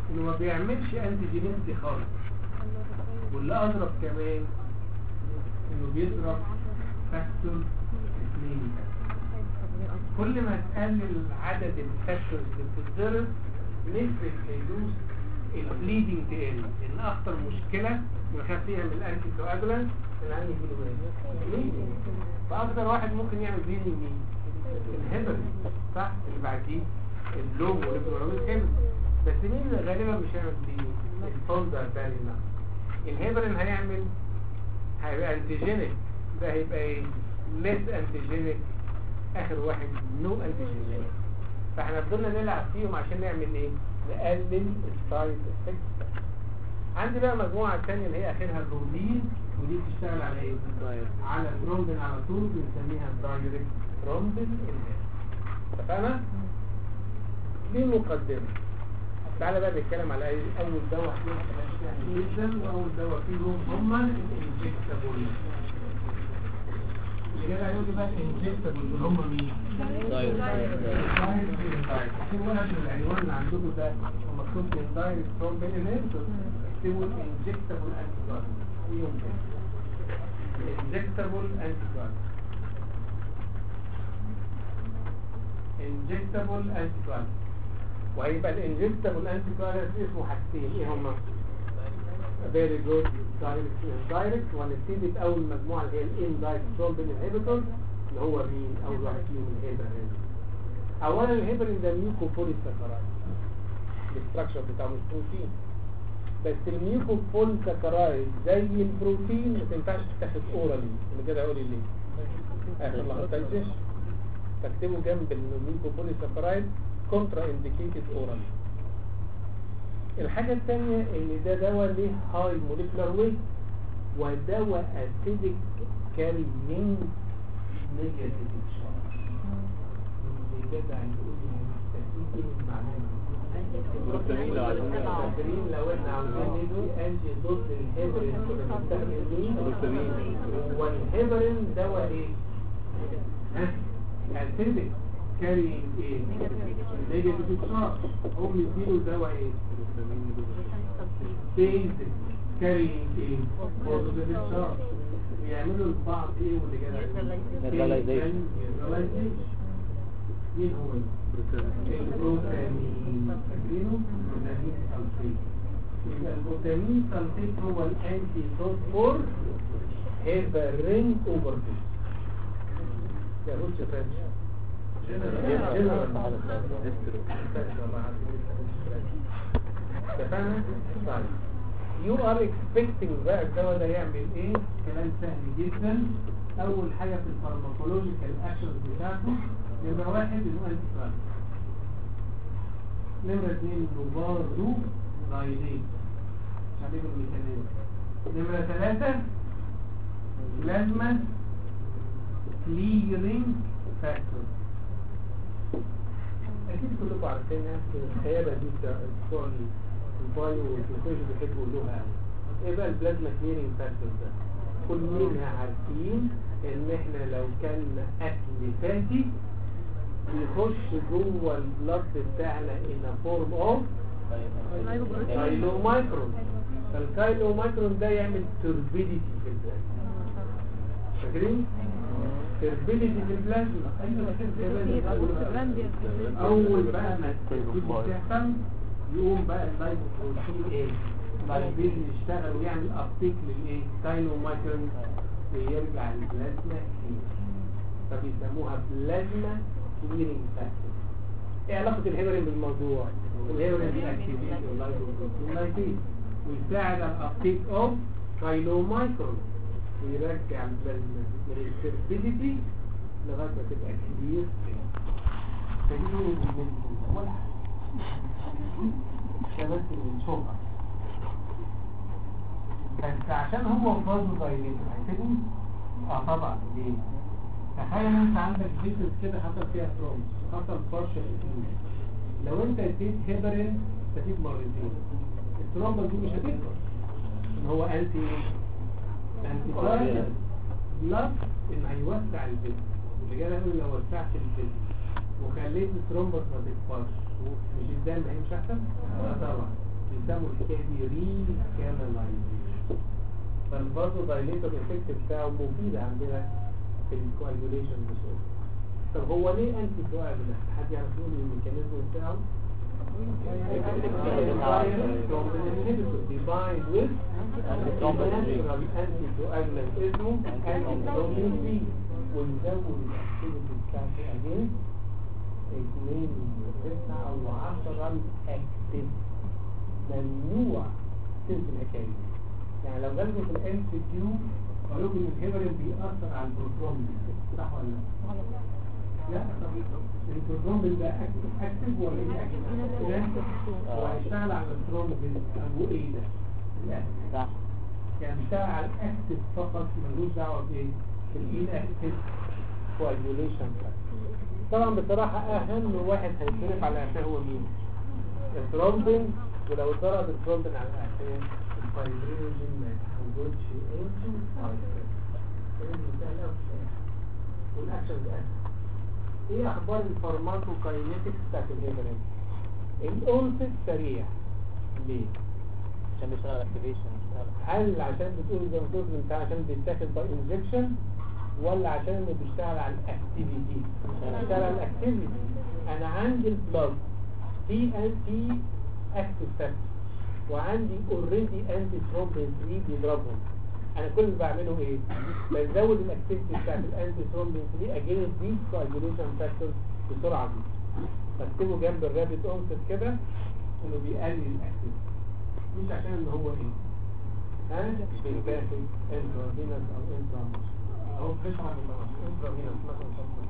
انه ما بيعملش انتيجينيتي خالص واللي اضرب كمان انه بيضرب فاكتور اثنين كل ما تقلل عدد الفاكتورز اللي بتتضرب نسبة حدوث البليدنج تقل لان اخطر مشكلة بنخاف فيها من الانتي كواجولانت الانتي بليدنج فاكتر واحد ممكن يعمل بليدنج مين؟ الهبل صح اللي بعديه اللوب والابنورمال كامل بس مين اللي غالبا مش هيعمل بليدنج؟ الفولدر بالينا الهيبرين هيعمل هيبقى انتيجينيك ده هيبقى ايه ليس انتيجينيك اخر واحد نو انتيجينيك فاحنا فضلنا نلعب فيهم عشان نعمل ايه نقلل السايد افكت عندي بقى مجموعة تانية اللي هي اخرها الرومبين ودي بتشتغل على ايه على الترومبين على طول بنسميها دايركت ترومبين اتفقنا دي مقدمة تعالى بقى نتكلم على أي- اول دواء فيه جدا واول دواء فيهم هما الانجكتابول اللي جاي هيقول لي بقى الانجكتابول اللي هما مين؟ دايركت. اكتبوا عشان العنوان اللي عندكم ده هو مكتوب من دايركت ترومبين انهبيتور اكتبوا الانجكتابول انتي فيهم كده الانجكتابول انتي انجكتابل انتي وهيبقى الانجكتابل انتي اسمه حاجتين ايه هما فيري جود دايركت دايركت وهنبتدي باول مجموعه اللي هي الان دايركت ترومبين انهبيتور اللي هو مين اول واحد فيهم الهيبرين اولا الهيبرين ده ميوكوبوليساكرايد الاستراكشر بتاعه مش بروتين بس الميوكوبوليساكرايد زي البروتين ما تنفعش تتاخد اورالي اللي كده يقول لي ليه اخر لحظه تكتبوا جنب الميوكوبوليساكرايد كونترا انديكيتد اورالي الحاجة الثانية ان ده دواء ليه هاي موليكولار ويت ودواء اسيدك كاريين نيجاتيف تشارج اللي جدع يقول لي هنستفيد ايه من معناه بروتامين لو عايزين فاكرين لو احنا عاوزين ندي انتي ضد الهيبرين كنا بنستخدم مين؟ بروتامين. والهيبرين دواء ايه؟ اسيدك كاريين ايه؟ نيجاتيف تشارج هم يديله دواء ايه؟ بيزك كاريين ايه؟ بوزيتيف تشارج بيعملوا لبعض ايه واللي جاي Neutralization. مين هو؟ البروتامين فاكرينه؟ البروتامين سلفيت يبقى البروتامين سلفيت هو الانتي دوت فور هيبرين اوفر دوز يا روتش فرنش اتفقنا؟ طيب يو ار اكسبكتنج بقى الدواء ده يعمل ايه؟ كلام سهل جدا اول حاجه في الفارماكولوجيكال اكشنز بتاعته نمره واحد انه انتي فرانك نمرة اثنين نوبارو رايلين مش عارف الميكانيزم نمرة ثلاثة بلازما كليرنج فاكتور أكيد كلكم عارفينها الخيابة دي بتاع بتوع البايو والفيزيولوجي بيحبوا يقولوها يعني. ايه بقى البلازما كليرنج فاكتور ده؟ كلنا عارفين ان احنا لو كلنا اكل فاتي بيخش جوه البلد بتاعنا in a form of كايلومايكرون فالكايلومايكرون ده يعمل توربيديتي في البلازما فاكرين؟ توربيديتي في البلازما اول بقى ما التوربيديتي تحصل يقوم بقى اللايبوبروتين ايه؟ اللايبين يشتغل ويعمل ابتيك للايه؟ كايلومايكرون ويرجع البلازما كلير فبيسموها بلازما كليرنج فاكتور ايه علاقة الهيبرين بالموضوع الهيبرين بيأكتيفيت اللايبوبروتين لايبين ويساعد على الابتيك اوف كايلومايكرون ويرجع البلازما من السيربيديتي لغاية ما تبقى كبير فدي هو المنزل ولا ده بس اللي بنشوفها بس عشان هو فازو دايليتر هيفيدني؟ اه طبعا ليه؟ تخيل انت عندك فيتس كده حصل فيها ترومز حصل بارشل لو انت اديت هيبرين تفيد مرتين الترومبا دي مش هتكبر ان هو انتي انتي فايروس بلس ان هيوسع الفيتس اللي جاي يقول لو وسعت الفيتس وخليت الترومبس ما تكبرش مش الدم هيمشي احسن؟ اه طبعا بيسموا الحكايه دي ريكاناليزيشن فالبازو دايليتور افكت بتاعه مفيد عندنا في الكواجوليشن ديسوردر طب هو ليه انتي كواجولانت حد يعرف يقول لي الميكانيزم بتاعه Combined with natural anticoagulant اسمه anti-thrombin B ونزود الاكتيفيتي بتاعته again اثنين وتسعة وعشرة الاكتيف ممنوع تنسى الحكاية دي. يعني لو جالكوا في الام سي كيو قالوا لكم الهيبرين بيأثر على البروتون صح ولا لا؟ لا البروتون ده اكتف ولا ايه اكتف؟ هو هيشتغل على الثرومبين او ايه ده؟ لا صح يعني بيشتغل على الاكتف فقط ملوش دعوه بايه؟ بالانكتف كواجوليشن طبعا بصراحه اهم واحد هيتعرف على الاساس هو مين؟ الثرومبين ولو ضرب الثرومبين على الاساس الفايبرينوجين ما يتحولش انتو فايبرين والاكشن ده ايه اخبار الفارماكوكاينيتكس بتاعت الهيبرين الاونست سريع ليه عشان بيشتغل اكتيفيشن هل عشان بتقول زي ما قلت انت عشان بيتاخد باي انجكشن ولا عشان انه بيشتغل على الاكتيفيتي بيشتغل على الاكتيفيتي انا عندي البلاد في في اكتيف فاكتور وعندي اوريدي انتي ثرومبين 3 بيضربهم انا كل اللي بعمله ايه بزود الاكتيفيتي بتاعت الانتي ثرومبين 3 اجينست دي كواجوليشن فاكتورز بسرعه دي بكتبه جنب الرابط اونست كده انه بيقلل الاكتيفيتي مش عشان ان هو ايه ها بيتاخد انترافينوس او انتراموس اهو بتشرح انترافينوس مثلا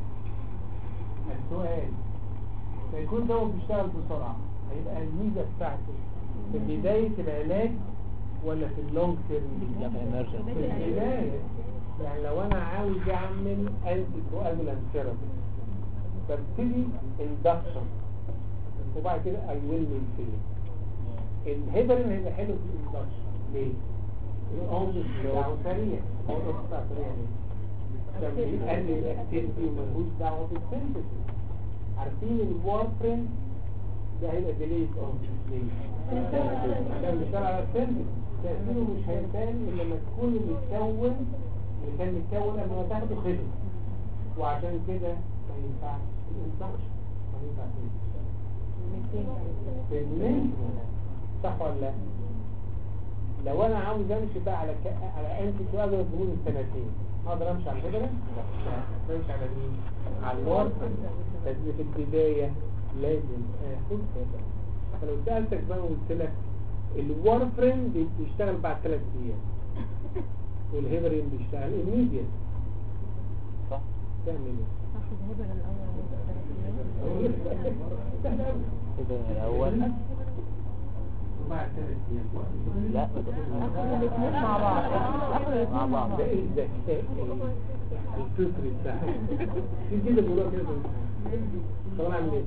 السؤال فيكون ده بيشتغل بسرعه هيبقى الميزه بتاعته في بدايه العلاج ولا في اللونج تيرم لا في emergency. في البدايه يعني لو انا عاوز اعمل انتي كواجولانت ثيرابي ببتدي اندكشن وبعد كده اي ويل مينتين الهيبرين هيبقى حلو في الاندكشن ليه؟ الأونس بتاعه سريع الأونس بتاعه سريع ليه؟ عشان بيقلل الاكتيفيتي وملهوش دعوه بالسنتسيس عارفين الوارفرين ده هيبقى ديليت اونس ليه؟ عشان بيشتغل على السنتسيس تأثيره مش هيبان إلا لما تكون المتكون اللي كان متكون قبل ما تاخده خدم وعشان كده ما ينفعش الانفكشن ما ينفعش بالمثل صح ولا لا؟ لو انا عاوز امشي بقى على ك... على انتي كواجولانت لمده سنتين اقدر امشي على الهيبرين؟ لا امشي على مين؟ على الوارفرين بس في البدايه لازم اخد هيبرين فلو سالتك بقى وقلت لك الوارفرين بي- بيشتغل بعد ثلاث ايام والهيبرين بيشتغل immediate صح تعمل ايه؟ اخد هبل الاول سهل أوي. كده الاول وبعد ثلاث ايام لا اخد الاثنين مع بعض اخد الاثنين مع مع بعض. بعض ده ايه الذكاء الفطري بتاعك في كده بيقولوا كده طب انا اعمل ايه؟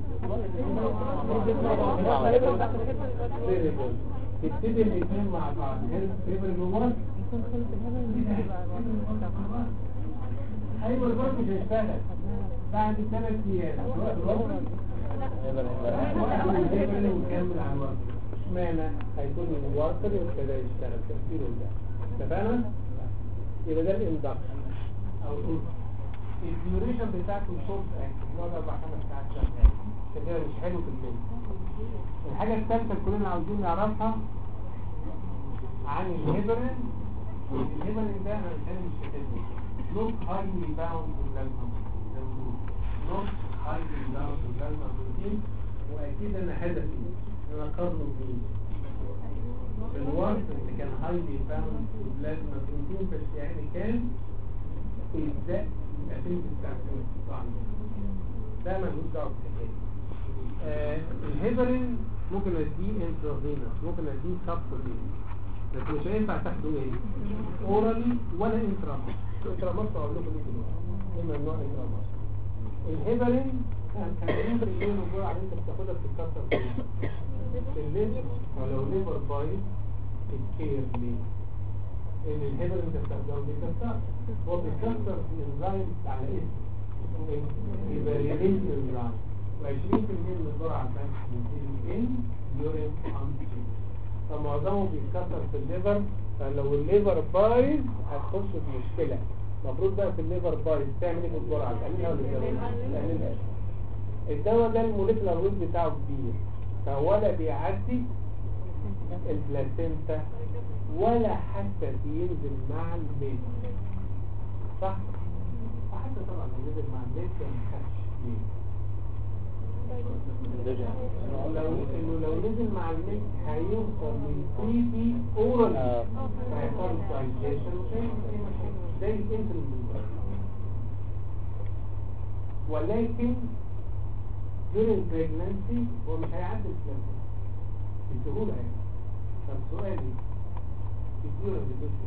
Very good. تبتدي الاثنين مع بعض هيبر جوه يكون خلص الهبل نبتدي بقى بعض ايوه الوقت مش هيشتغل بعد ثلاث ايام الوقت الوقت ونكمل على الوقت اشمعنى هيكون الوقت وابتدى يشتغل تأثيره ده اتفقنا؟ يبقى ده الاندكشن او الديوريشن بتاعته شورت اكتف بيقعد اربع خمس ساعات شغال عشان كده مش حلو في الليل الحاجة الثالثة اللي كلنا عاوزين نعرفها عن الهيبرين الهيبرين ده انا مش مش كاتبه not highly bound to plasma not highly bound to plasma protein واكيد انا هدفي ان انا اقارنه بمين بالوقت اللي كان highly bound to plasma protein بس يعني كان ازاي الاسيد بتاع طبعا ده ملوش دعوه بالحكايه آه، الهيبرين ممكن اديه انترافينوس ممكن اديه سبكوتينوس بس مش هينفع تاخده ايه اورالي ولا انتراموس انتراموس هقول لكم ايه دلوقتي ايه ممنوع انتراموس الهيبرين كان كان ممكن يكون الجرعه اللي انت بتاخدها بتتكسر في الليفر ولو ليفر بايظ الكير ليه ان الهيبرين ده بتستخدمه بيكسر هو بيكسر في الانزيم على اسم اسمه ايه؟ هيبريلين انزيم و20% من الجرعه بتاعت بتنزل ان يورين انتي فمعظمه بيتكسر في الليفر فلو الليفر بايظ هتخش في مشكلة المفروض بقى في الليفر بايظ تعمل ايه في الجرعة تقللها ولا تزودها؟ تقللها الدواء ده الموليكولار ويت بتاعه كبير فولا بيعدي البلاسينتا ولا حتى بينزل مع الميت صح؟ وحتى طبعا لو نزل مع الميت ما ينفعش ليه؟ لو انه لو نزل مع الميت هيوصل من 3 بي اورال آه. فهيحصل دايجيشن ومش هيحصل اي مشاكل زي الانسولين بالظبط ولكن during pregnancy هو مش هيعدي البلاسينتا بسهولة يعني طب سؤالي كتير اللي بيجي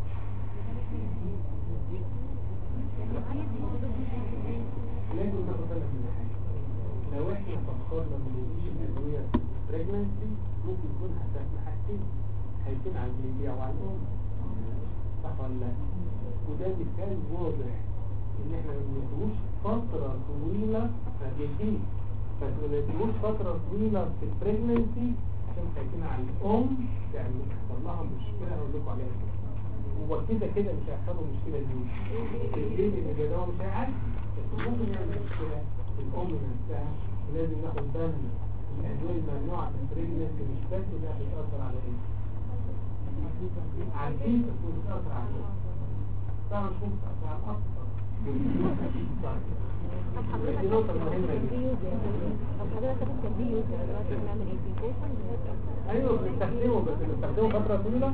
لازم ناخد بالنا من حاجة لو احنا فكرنا من الريش الأدوية pregnancy ممكن يكون هدفنا حاجتين هيكون على البيبي أو على الأم صح ولا لا؟ وده مثال واضح إن احنا ما بنديهوش فترة طويلة ما بيجيش بس ما بنديهوش فترة طويلة في البريجننسي عشان خايفين على الأم يعني يحصل لها مشكلة هقول لكم عليها هو كده كده مش هيحصل له المشكلة دي البيبي اللي جدعه مش هيعدي بس ممكن يعمل مشكلة في الأم نفسها ولازم ناخد بالنا الأدوية الممنوعة في البريجننسي مش بس إنها بتأثر على إيه؟ على الفيتس وبتأثر على الأم طبعا مش ممكن تأثر على الأكثر طب حضرتك دي نقطة مهمة كان جدا بي يوزر طب حضرتك كان بي يوزر دلوقتي بنعمل ايه بيكوشن ايوه بنستخدمه بس بنستخدمه فترة طويلة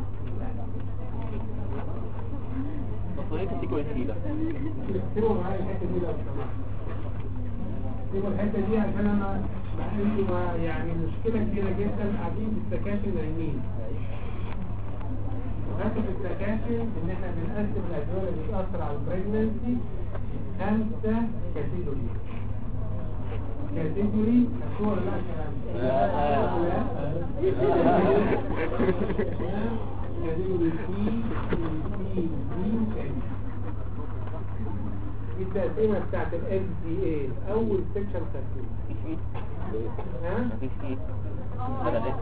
بطارية السيكونس ده سيبوا معايا الحتة دي لو سمحت سيبوا الحتة دي عشان انا بحس ما- يعني مشكلة كبيرة جدا قاعدين في السكاشن نايمين وهاتوا في السكاشن ان احنا بنقسم الادوية اللي بتأثر على البريجننسي خمسة كاتيجوري كاتيجوري مشهور ولا لا الكلام كاتيجوري سي سي دي دي التقسيمة بتاعت ال FDA أول سيكشن تقسيم ها؟ مفيش فيه هذا ليه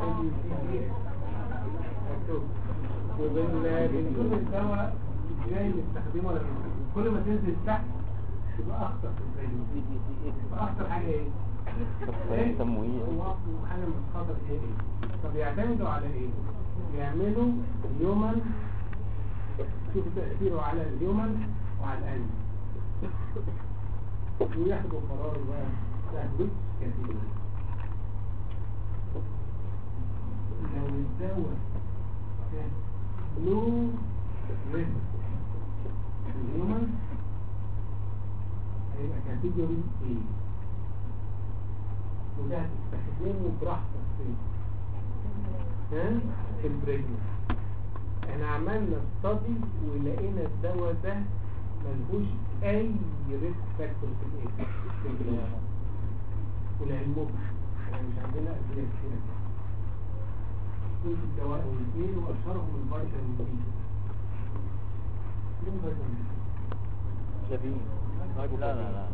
مكتوب وبنقول الدواء ازاي نستخدمه ولا بنستخدمه كل ما تنزل تحت تبقى أخطر في البريد تبقى أخطر حاجة إيه؟ إيه؟ تمويه هو حاجة مش خطر إيه إيه؟ طب يعتمدوا على إيه؟ يعملوا هيومن شوف تأثيره على الهيومن وعلى الأنيمال وياخدوا قرار بقى تهويج كثير لو الدواء كان لو ريسك الهيومن هيبقى كاتيجوري A وده هتستخدمه براحتك فين ها في البريجنس احنا عملنا ستادي ولقينا الدواء ده ملهوش اي ريسك فاكتور في الايه في البريجنس ولعلمكم احنا مش عندنا ادويه كتيره كده كل الدواء او الاثنين واشهرهم الفيتامين بي مين فيتامين بي؟ جميل لا لا لا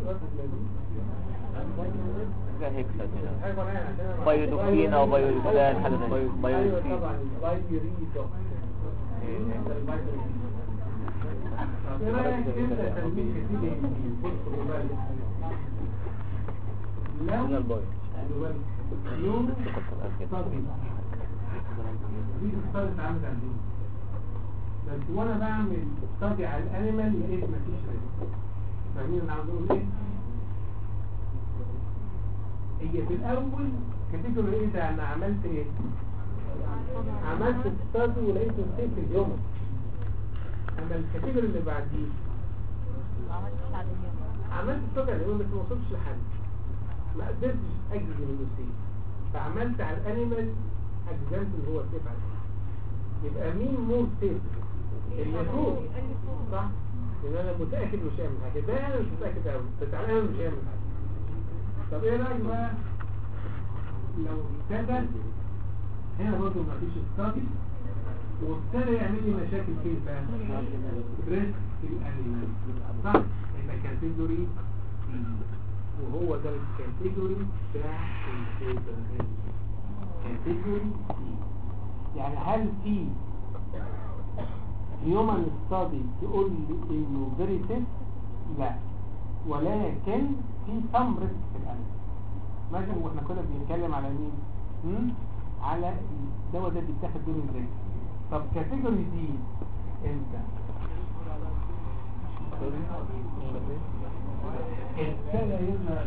ده هيكسا كده بايودوكسين أو بايودوكسان، حاجة زي كده. ايوه بايودوكسين. طبعا البايوريدوكسين ده الفيتامين طب ايه رايك انت تلميذ كتير بص خد بالك من لو البايو لو صدري دي ستادي اتعملت عندنا بس وانا بعمل ستادي على الانيمال لقيت مفيش ريسك فاهمين انا عاوز اقول ايه؟ هي في الاول كاتيجوري ايه ده انا عملت ايه؟ عملت ستادي ولقيته سيف في اليوم اما الكاتيجوري اللي بعديه عملت ستادي على اليوم بس ما وصلتش لحد ما قدرتش اجزم انه سيف فعملت على الانيمال اجزمت ان هو سيف على الانيمال يبقى مين مور سيف اللي فوق صح لان انا متاكد مش هيعمل حاجه ده انا مش متاكد قوي بس على الاقل مش هيعمل حاجه طب ايه رايك بقى لو ابتدى هنا برضه ما فيش ستادي وابتدى يعمل لي مشاكل فين بقى بريسك في الانيمال صح يبقى كاتيجوري وهو ده الكاتيجوري بتاع الفيتامين كاتيجوري يعني هل في هيومن ستادي تقول لي انه فيري سيف لا ولكن في سم ريسك في القلب ماشي واحنا كنا بنتكلم على مين هم؟ على الدواء ده بيتاخد دور الريسك طب كاتيجوري دي امتى ابتدى يظهر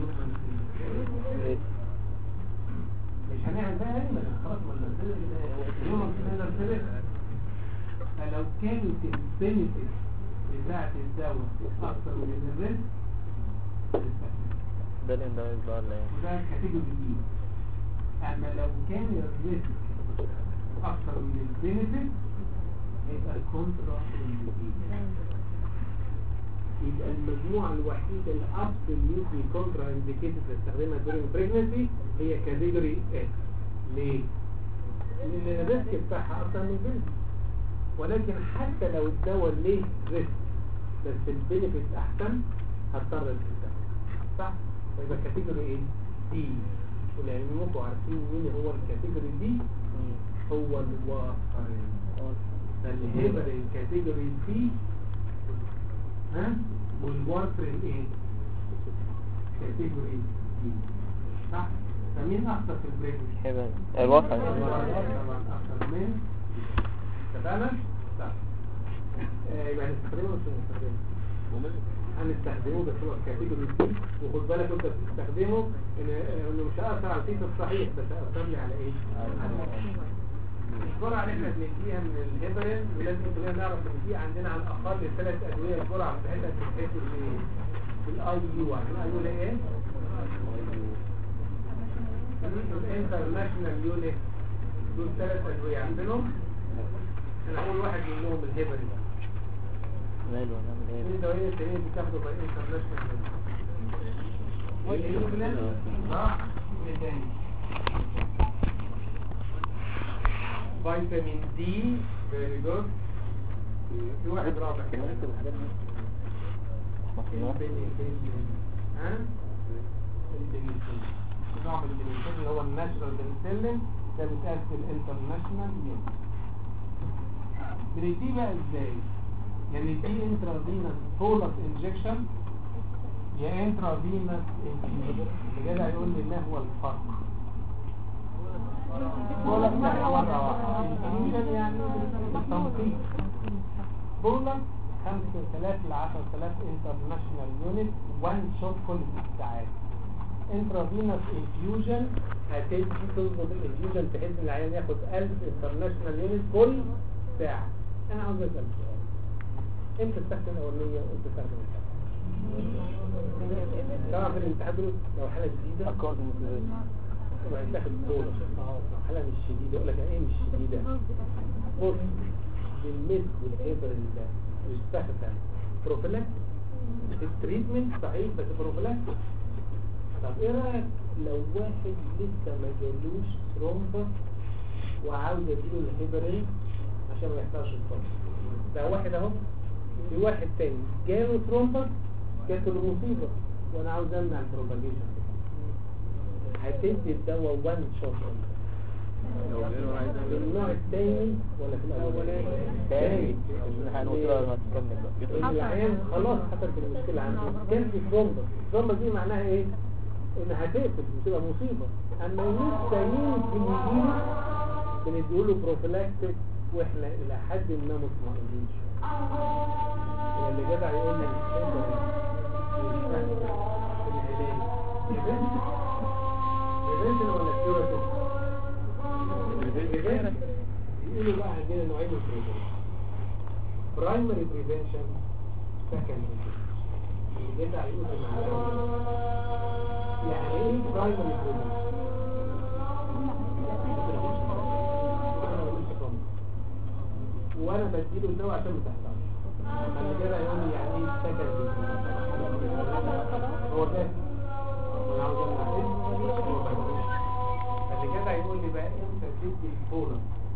مش هنعمل بقى هنا خلاص ولا اليوم كده نرتبط فلو كانت البنفيت بتاعت الدواء اكتر من الريسك ده الاندرايز بقى ولا ايه وده كاتيجوري دي اما لو كان الريسك اكتر من البنفيت يبقى الكونترا يبقى المجموعة الوحيدة اللي absolutely contra indicated تستخدمها during pregnancy هي category X ليه؟ لأن الريسك بتاعها أكتر من البنفيت ولكن حتى لو الدواء ليه ريسك بس البنفيت أحسن هضطر تستخدم صح؟ فيبقى كاتيجوري ايه؟ دي ولعلمكم عارفين مين هو الكاتيجوري دي؟ هو الوافرين فالهيبرين كاتيجوري سي ها والوارفرين ايه كاتيجوري دي صح فمين اخطر في البريك هيبقى الوفا طبعا اخطر من اتفقنا صح آه، يبقى هنستخدمه ولا مش هنستخدمه هنستخدمه بس هو الكاتيجوري دي وخد بالك انت بتستخدمه ان انه مش هيأثر على الفيس الصحيح بس هيأثر لي على ايه؟ الجرعة اللي احنا بنديها من الهيبرين ولازم كلنا نعرف ان في عندنا على الاقل ثلاث ادوية الجرعة بتاعتها بتتحسب بايه؟ بالاي يو عارفين الاي يو اللي هي ايه؟ الانترناشونال يونت دول ثلاث ادوية عندهم انا اول واحد منهم الهيبرين ماله هنعمل ايه مين الدوائر التانية بتاخده باي انترناشونال والانجلند صح ايه تاني فيتامين دي فيري جود في واحد رابع كمان البنيسلين ها البنيسلين نوع من البنيسلين اللي هو الناتشرال بنيسلين ده بيتقال في الانترناشونال يونت بنديه بقى ازاي يعني دي انترافينوس بولس انجكشن يا انترافينوس انفيوجن اللي جدع يقول لي ما هو الفرق بولس يعني مرة واحدة انفيوجن يعني بالتنقيط بولس 5000 ل 10000 انترناشونال يونت 1 شوت كل 6 ساعات انترافينوس انفيوجن هتدي تظبط الانفيوجن بحيث ان العيان ياخد 1000 انترناشونال يونت كل ساعة انا عاوز اسال سؤال امتى تستخدم الاولانيه وامتى تستخدم الثانيه طبعا في الامتحان دول لو حاله جديده اكورد يبقى هتاخد دول اه لو حاله مش شديده يقول لك ايه مش شديده بص الميد والهيبر اللي يستخدم بروفيلاكتيك التريتمنت صحيح بس بروفيلاكتيك طب ايه رايك لو واحد لسه ما جالوش ثرومبس وعاوز اديله الهيبرين عشان ما يحصلش الثرومبس ده واحد اهو في واحد تاني جاله ثرومبس جات له مصيبه وانا عاوز امنع البروباجيشن هتدي الدواء وان شوت في النوع الثاني ولا في الاولاني تاني هنقول له ما تكمل بقى العيان خلاص حصلت المشكله عنده كان في ثرومبس الثرومبس دي معناها ايه ان هتقفل بتبقى مصيبه اما لسه يمكن يجيله بنديله بروفيلاكتيك واحنا الى حد ما مطمئنين اللي جدع يقول لي العلاج ولا كيوراتيف يقولوا بقى عندنا نوعين من البريفنشن برايمري بريفنشن سكندري اللي جدع يقول لي معناه يعني ايه برايمري بريفنشن وانا بديله الدواء عشان ما تحصلش انا كده يقول لي يعني ايه سكندري هو ده وانا عاوز امنع ايه هو ده اللي كده يقول لي بقى امتى تدي البولس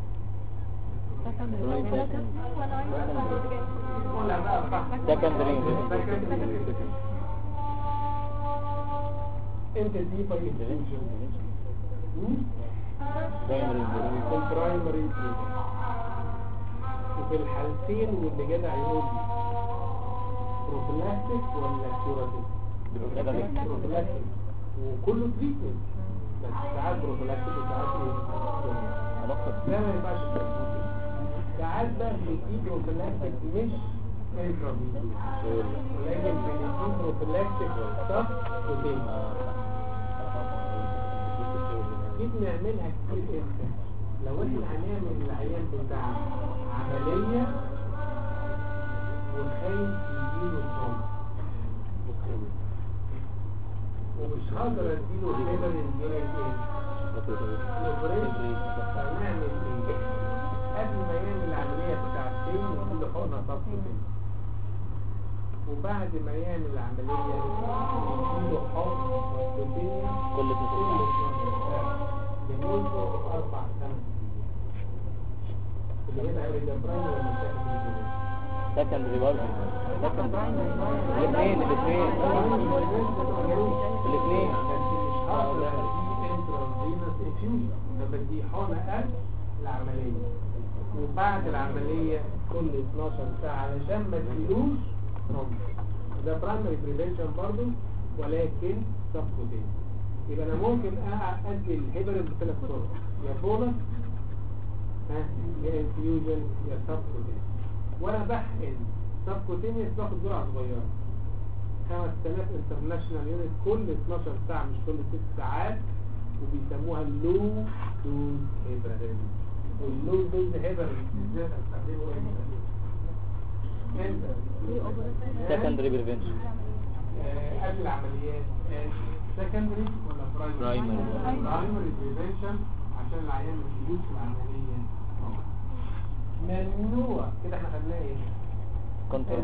ولا بقى صح Secondary. انت دي باي انفيوجن دايما البرايمري برايمري وفي الحالتين واللي جدع يقول لي بروفلاكتيك ولا كيوراتيف بروفلاكتيك وكله تريتمنت بس ساعات بروفلاكتيك وساعات ايه ده ما ينفعش تريتمنت. ساعات بقى بندي بروفلاكتيك مش انترافينوس ولكن بندي بروفلاكتيك صف وتاني دي بنعملها كتير امتى لو احنا هنعمل العيان بتاعنا عملية وخايف يجيله صوم ومش هقدر اديله ليبر انديورنس ايه الاوبريشن هنعمل ايه قبل ما يعمل العملية بتاعتين نديله حقنة صفقتين وبعد ما يعمل العملية نديله حقنة صفقتين كل 12 ساعة لمدة أربع سنين اللي هنا قال ده برايم ولا سكندري سكندري برضه الاثنين الاثنين الاثنين فبدي حقنة قبل العملية وبعد العملية كل 12 ساعة علشان ما تجيلوش رمز ده برايمري بريفنشن برضه ولكن سبكوتين يبقى انا ممكن أع- ادي الهيبرين بثلاث طرق يا بولس ها يا انفيوجن يا سبكوتين وانا بحقن سبكوتينيوس باخد جرعه صغيره 5000 انترناشونال يونت كل 12 ساعه مش كل 6 ساعات وبيسموها اللو دوز هيبرين واللو دوز هيبرين بالذات هستخدمه امتى؟ امتى؟ سكندري بريفنشن آه، قبل العمليات سكندري ولا برايمري Primary. برايمري بريفنشن عشان العيان ما يجيش في العمليه ممنوع كده احنا خدناه ايه كنترول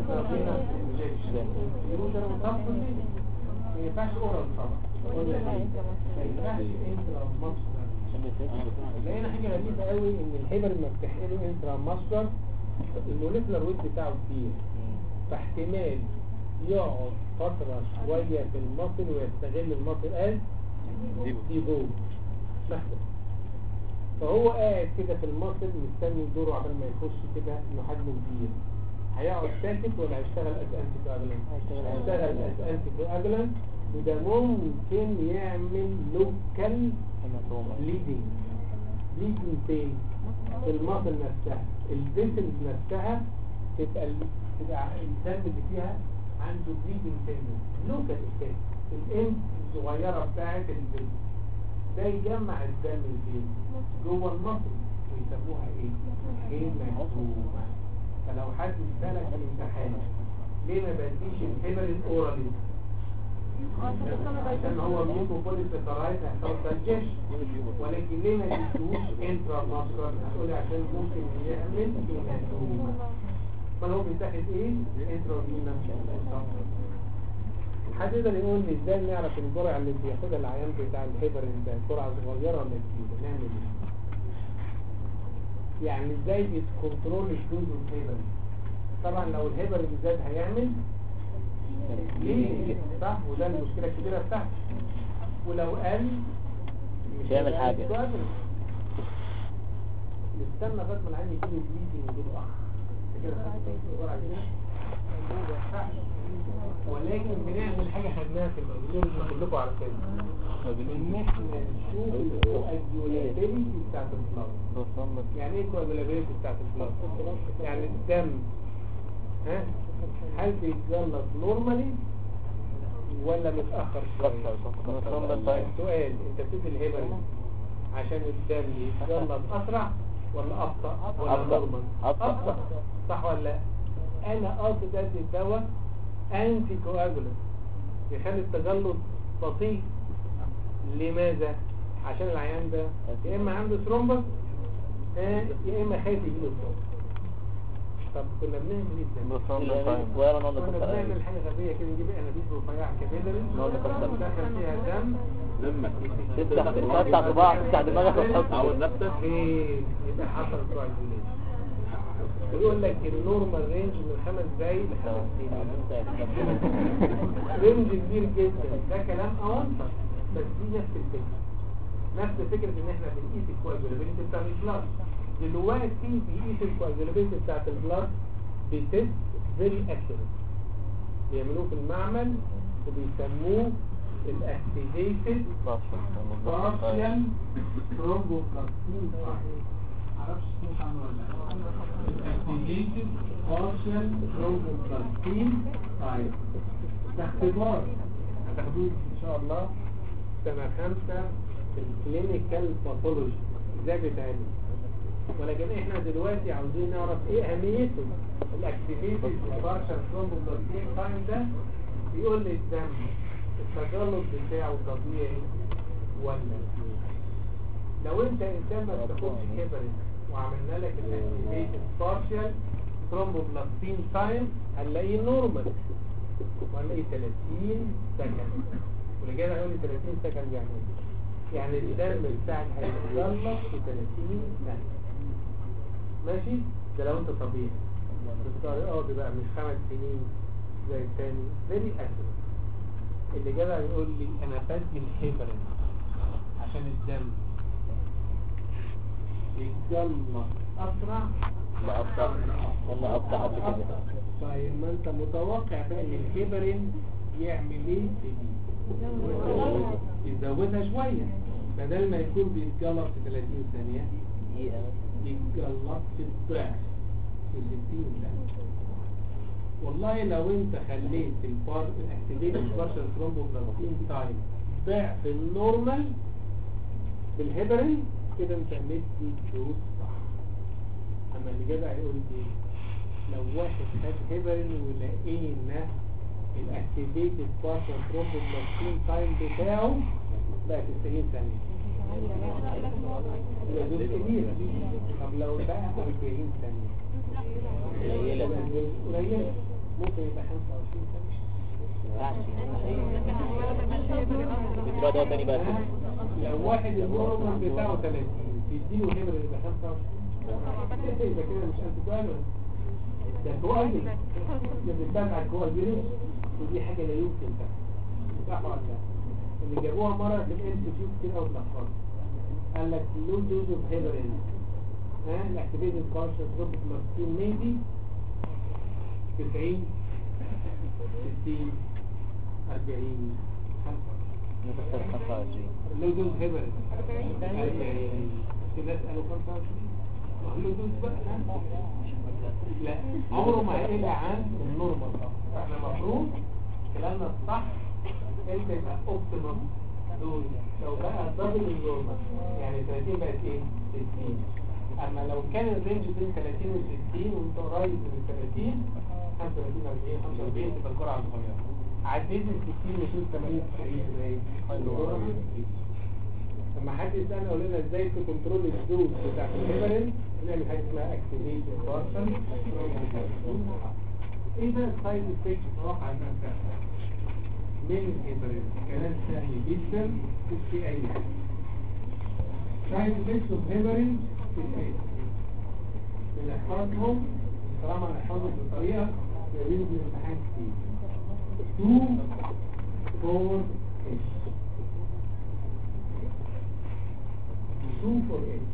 ما ينفعش اورال طبعا قلنا ليه؟ ما ينفعش انترا ماسكولار لقينا حاجه غريبه قوي ان الحبر لما بتحقنه انترا ماسكولار الموليكولار ويت بتاعه كبير فاحتمال يقعد فترة شوية في المصل ويستغل المصل قال ديفو لحظة فهو قاعد كده في المصل مستني دوره عبال ما يخش كده انه حجمه كبير هيقعد ساكت ولا هيشتغل از انتي كواجلانت هيشتغل از انتي كواجلانت وده ممكن يعمل لوكال بليدنج بليدنج فين في المصل نفسها الفيسلز نفسها تبقى ال- تبقى الدم اللي فيها عنده بليدنج تندن لوكال افكت الام الصغيره بتاعت الفيسل ده يجمع الدم فين جوه المصل ويسموها ايه هيماتوما فلو حد سالك في الامتحان ليه ما بديش الهيبر الاورالي عشان هو ميكو بوليسيكرايد هيحصل تنجش ولكن ليه ما تدوش انترا ماسكر هتقولي عشان ممكن يعمل هيماتوما امال هو بيتاخد ايه انترا فينا حد يقدر يقول لي ازاي نعرف الجرعه اللي بياخدها العيان بتاع الهيبر ده جرعه صغيره ولا كبيره نعمل ايه يعني ازاي بيتكنترول الدوز والهيبر طبعا لو الهيبر بالذات هيعمل ليه صح وده المشكله الكبيره بتاعته ولو قال مش هيعمل حاجة. نستنى لغايه ما العين يجيله بليدنج ويجيله اخ كده خدت الجرعه دي ولكن بنعمل حاجه خدناها في الاولوجي كلكم عارفينها ان احنا نشوف الكواجيولابيلتي بتاعت البلاد يعني ايه الكواجيولابيلتي بتاعت البلاد يعني الدم ها هل بيتجلط نورمالي ولا متاخر شويه سؤال انت بتدي الهبل عشان الدم يتجلط اسرع ولا ابطا ولا أبطأ. نورمال أبطأ. صح ولا لا انا قاصد ادي الدواء انتي كواجولانت يخلي التجلط بطيء لماذا عشان العيان ده يا اما عنده ثرومبس آه، يا اما خايف يجيله ثرومبس طب كنا بنعمل ايه ده ويرى نقعد كنا نكسر بنعمل حاجه غبيه كده نجيب انابيب رفيعه كده نقعد نكسر. ندخل فيها دم تفتح تفتح صباعك تفتح دماغك وتحط عاوز نفسك خير يبقى حصل كويس ويقول لك النورمال رينج من خمس دقايق لخمس سنين رينج كبير جدا ده كلام اوسط بس دي نفس الفكره نفس فكره ان احنا بنقيس الكواجولابيلتي بتاع البلاد دلوقتي بيقيس الكواجولابيلتي بتاعت البلاد بتست فيري اكيوريت بيعملوه في المعمل وبيسموه الاكتيفيتد partial thromboplastin معرفش سمعت عنه ولا لا activated partial thromboplastin type ده اختبار هتاخدوه ان شاء الله سنة خمسة في الكلينيكال باثولوجي ازاي بيتعمل ولكن احنا دلوقتي عاوزين نعرف ايه اهميته الاكتيفيتد partial thromboplastin تايم ده بيقول لي الدم التجلط بتاعه طبيعي ولا لا لو انت انسان ما بتاخدش هيبرين وعملنا لك الاكتيفيتد بارشال ثرومبوبلاستين تايم هنلاقيه نورمال وهنلاقيه 30 سكند واللي جاي هيقول لي 30 سكند يعني ايه؟ يعني الدم بتاعك هيتجلط في 30 ثانيه ماشي ده لو انت طبيعي بالطريقه دي بقى مش خمس سنين زي الثاني فيري اكيوريت اللي جاي يقول لي انا بدي الهيبرين عشان الدم يتجلط اسرع لا أبطأ والله أبطأ قبل كده طيب ما انت متوقع بقى ان الهيبرين يعمل ايه في دي يزودها شوية بدل ما يكون بيتجلط في 30 ثانية دقيقة يتجلط في الضعف في 60 ثانية والله لو انت خليت البار الاكتيفيتد بارشل ثرومبوبلاستين تايم ضعف النورمال بالهيبرين كده انت مدي الدوز صح اما اللي جدع يقول لي لو واحد خد هيبرين ولقينا الاكتيفيتد بارشل ثرومبوبلاستين تايم بتاعه بقى 90 ثانية يبقى دوز كبيرة طب لو بقى 40 ثانية قليلة قليلة ممكن يبقى 25 ثانية الدراء ده تاني بقى كده لو واحد النورمال بتاعه 30 تديله هبر يبقى 25 يبقى كده مش انت كويس ده كويس ده بتتابع كويس ودي حاجة لا يمكن تحصل صح ولا لا اللي جابوها مرة في الانستيتيوت كده واتلخبطوا قال لك لو دوز اوف هيبرين ها الاكتيفيتد بارشل ثرومبوبلاستين ميدي 90 60 40 25 نفسر 25 لو دوز هبل في ناس قالوا 25 ما له دوز بقى لا عمره ما هيقل عن النورمال فاحنا المفروض كلامنا الصح انت يبقى اوبتيمم دوز لو بقى دبل النورمال يعني 30 بقت ايه 60 اما لو كان الرينج بين 30 و 60 وانت قريب من ال 30 35 40 45 تبقى الجرعه صغيره عديت ال 60 وصلت 80 90 لما حد يسالنا يقول لنا ازاي تكنترول الدوز بتاع الهيبرين نعمل حاجه اسمها اكتيفيشن بارشل ايه ده السايد افكت اتوقع انها بتحصل من الهيبرين كلام سهل جدا مش في اي حاجه سايد افكت اوف هيبرين في الفيس بنحفظهم طالما نحفظهم بطريقه يجيبوا في الامتحان كتير 2 4 8 2 4 8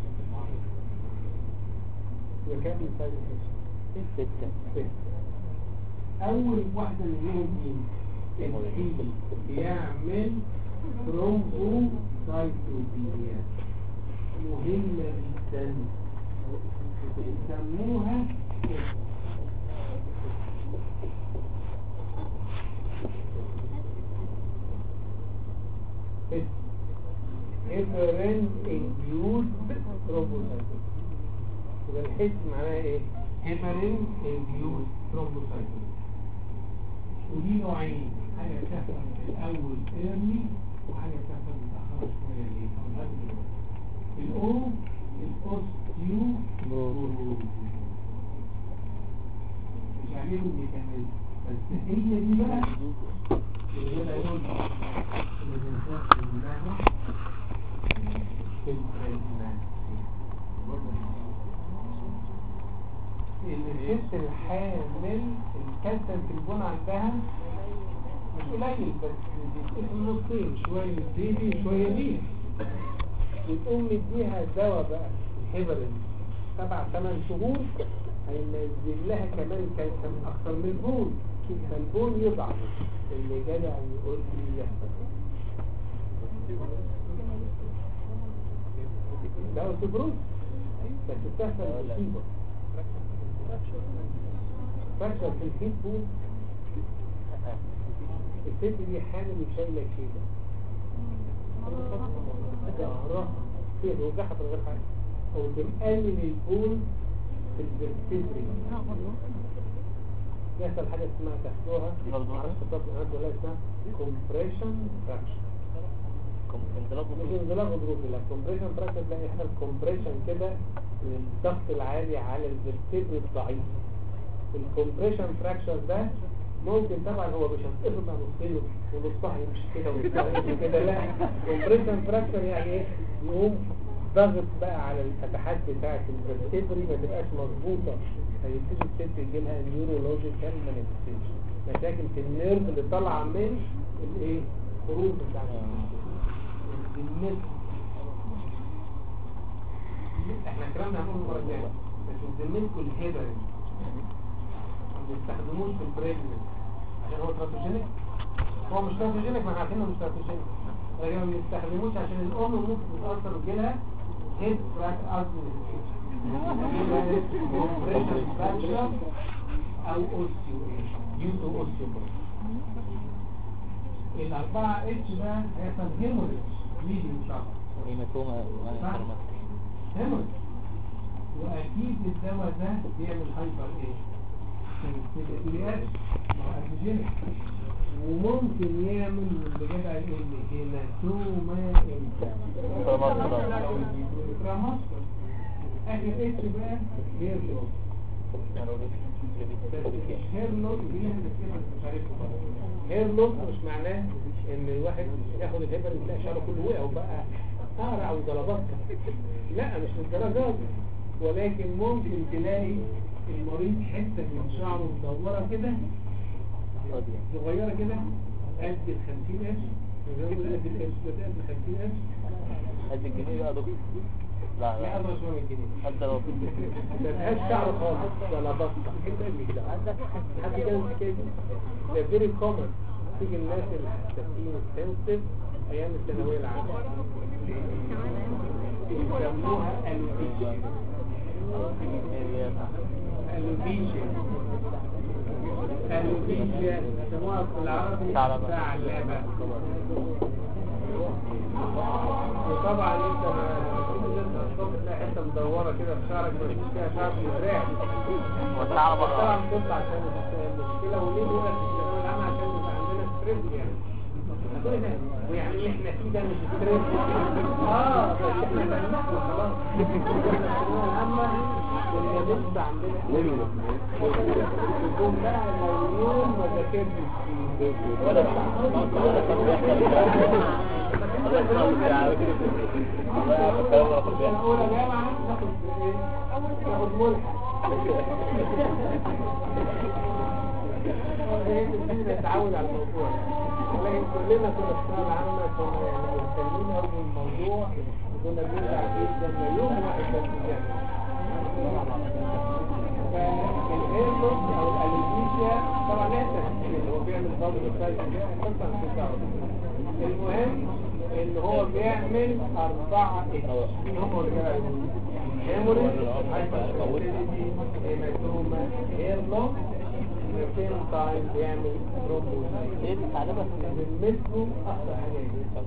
يبقى كام السايد افكت ستة ستة. أول واحدة منهم مين؟ الفيل يعمل ثرومبوسايتوبينيا مهمة جدا يسموها هيبرين انديوز ثرومبوسايتوبينيا يبقى الحس معناها ايه؟ هيبرين انديوز ثرومبوسايتوبينيا ودي نوعين حاجة بتحصل في الأول ايرلي وحاجة بتحصل متأخرة شوية ليه؟ أو لغاية دلوقتي. الأو الأوستيو بروز. مش عارفين الميكانيزم بس هي دي بقى اللي هي العيون اللي بنشوف منها في البريزنانسي الست الحامل الكالسيوم في البون عندها مش قليل بس بيتقسم نصين شوية بيبي وشوية بيه وتقوم مديها دواء بقى الهيبرين سبع ثمان شهور هينزل لها كمان كالسيوم اكثر من البول فالبول يضعف اللي جدع يقول لي يحصل ده اوستيوبروز بس بتحصل مصيبه فشل في الهيد بول الست دي حامل وشايله كده ظهرها فين وجعها من غير حاجه او بنقلل البول في الفرتبري يحصل حاجه اسمها تاخدوها معرفش طب ولا اسمها كومبريشن فراكشن مش انزلاق غضروفي لا كومبريشن فراكشن تلاقي يحصل كومبريشن كده للضغط العالي على الفرتبري الضعيف الكومبريشن فراكشن ده ممكن طبعا هو مش هتقفل مع نصين ونصها يمشي كده ونصها يمشي كده لا كومبريشن فراكشن يعني ايه يقوم ضغط بقى على الفتحات بتاعه الفرتبري ما تبقاش مظبوطه فيبتدي الست يجي لها نيورولوجيكال مانيفستيشن مشاكل في النيرف اللي طالعه من الايه خروج بتاع النيرف احنا الكلام ده هنقوله المره الجايه بس نزمنكم الهيبرين ما بيستخدموش في البريجننت عشان هو تراتوجينيك هو مش تراتوجينيك ما احنا عارفين انه مش تراتوجينيك لكن ما بيستخدموش عشان الام ممكن تتاثر وتجيلها هيد فراك ارتري او اوستيو ديو تو اوستيو الأربعة اتش ده هيحصل هيموريج بليدنج طبعا هيماتوما هيموريج وأكيد الدواء ده بيعمل هايبر ايه؟ سنسيتيفيتي ما هو أكسجينيك وممكن يعمل اللي جدع يقول لي هيماتوما انت اخر اتش بقى هير لوس هير لوس دي اللي احنا بنكتبها مش عارفها هير لوس مش معناه ان الواحد ياخد الهيبر يلاقي شعره كله وقع وبقى قارع وضربات لا مش للدرجات دي ولكن ممكن تلاقي المريض حته من شعره مدوره كده صغيره كده قد ال 50 قرش قد القرش ده قد ال 50 قرش قد الجنيه بقى دكتور لا لا لا اصغر شويه من الجنيه حتى لو ما فيهاش شعر خالص ولا بطه كده كده حد كده كده ده فيري كومن تيجي الناس الحساسين السنسيتيف ايام الثانويه العامه يسموها الوبيشن الوبيشن الوبيشن يسموها في العربي ثعلبة. ثعلبة وطبعا انت ما تيجي تنزل الصبح تلاقي حته مدوره كده في شعرك ما فيش فيها شعر بيترعش والثعلبة طبعا تطلع عشان المشكله وليه بقى في الثانويه العامه عشان يبقى عندنا ستريس يعني ويعني اللي احنا فيه ده مش ستريس اه بس احنا بنحنا خلاص الثانويه العامه كنا لسه عندنا يكون بقى لو يوم ما ذاكرتش فيه ولا سنة أولى جامعة ناخد إيه؟ ناخد ملحق نتعود على الموضوع لكن كلنا كنا في الثانوية العامة كنا يعني مهتمين قوي بالموضوع وكنا بنرجع جدا ما يوم واحد بس يعني فالهيرلوس او الالوجيشيا طبعا ليس اللي هو بيعمل ضغط الثلج خاصة في الشعر المهم ان هو بيعمل اربعة اتش مين هم اللي بيعملوا هيموريج هايبرسيليتي هيماتوما هيرلوس at the same time بيعمل ترومبوسايت ايه الثعلبة بالمثله اكتر حاجة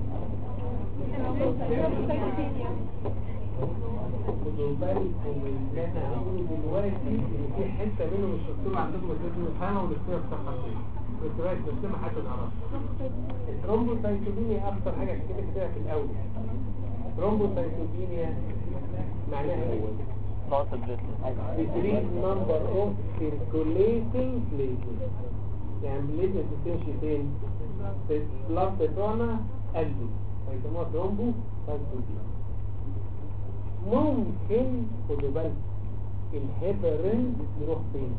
خدوا بالكم اللي انا هقوله دلوقتي ان في حته منهم مش مكتوبه عندكم بس لازم نفهمها ونكتبها في صفحه فين ما تكتبهاش بس ما حد نعرفها الترومبوسايتوبينيا اكتر حاجه كده كده في الاول الترومبوسايتوبينيا معناها ايه؟ نقص الجسم decrease number of circulating platelets يعني platelets بتمشي فين؟ في البلاد بتوعنا قلبي فيسموها ترومبو سايتوبينيا ممكن خدوا بالكم الهيبرين يروح فين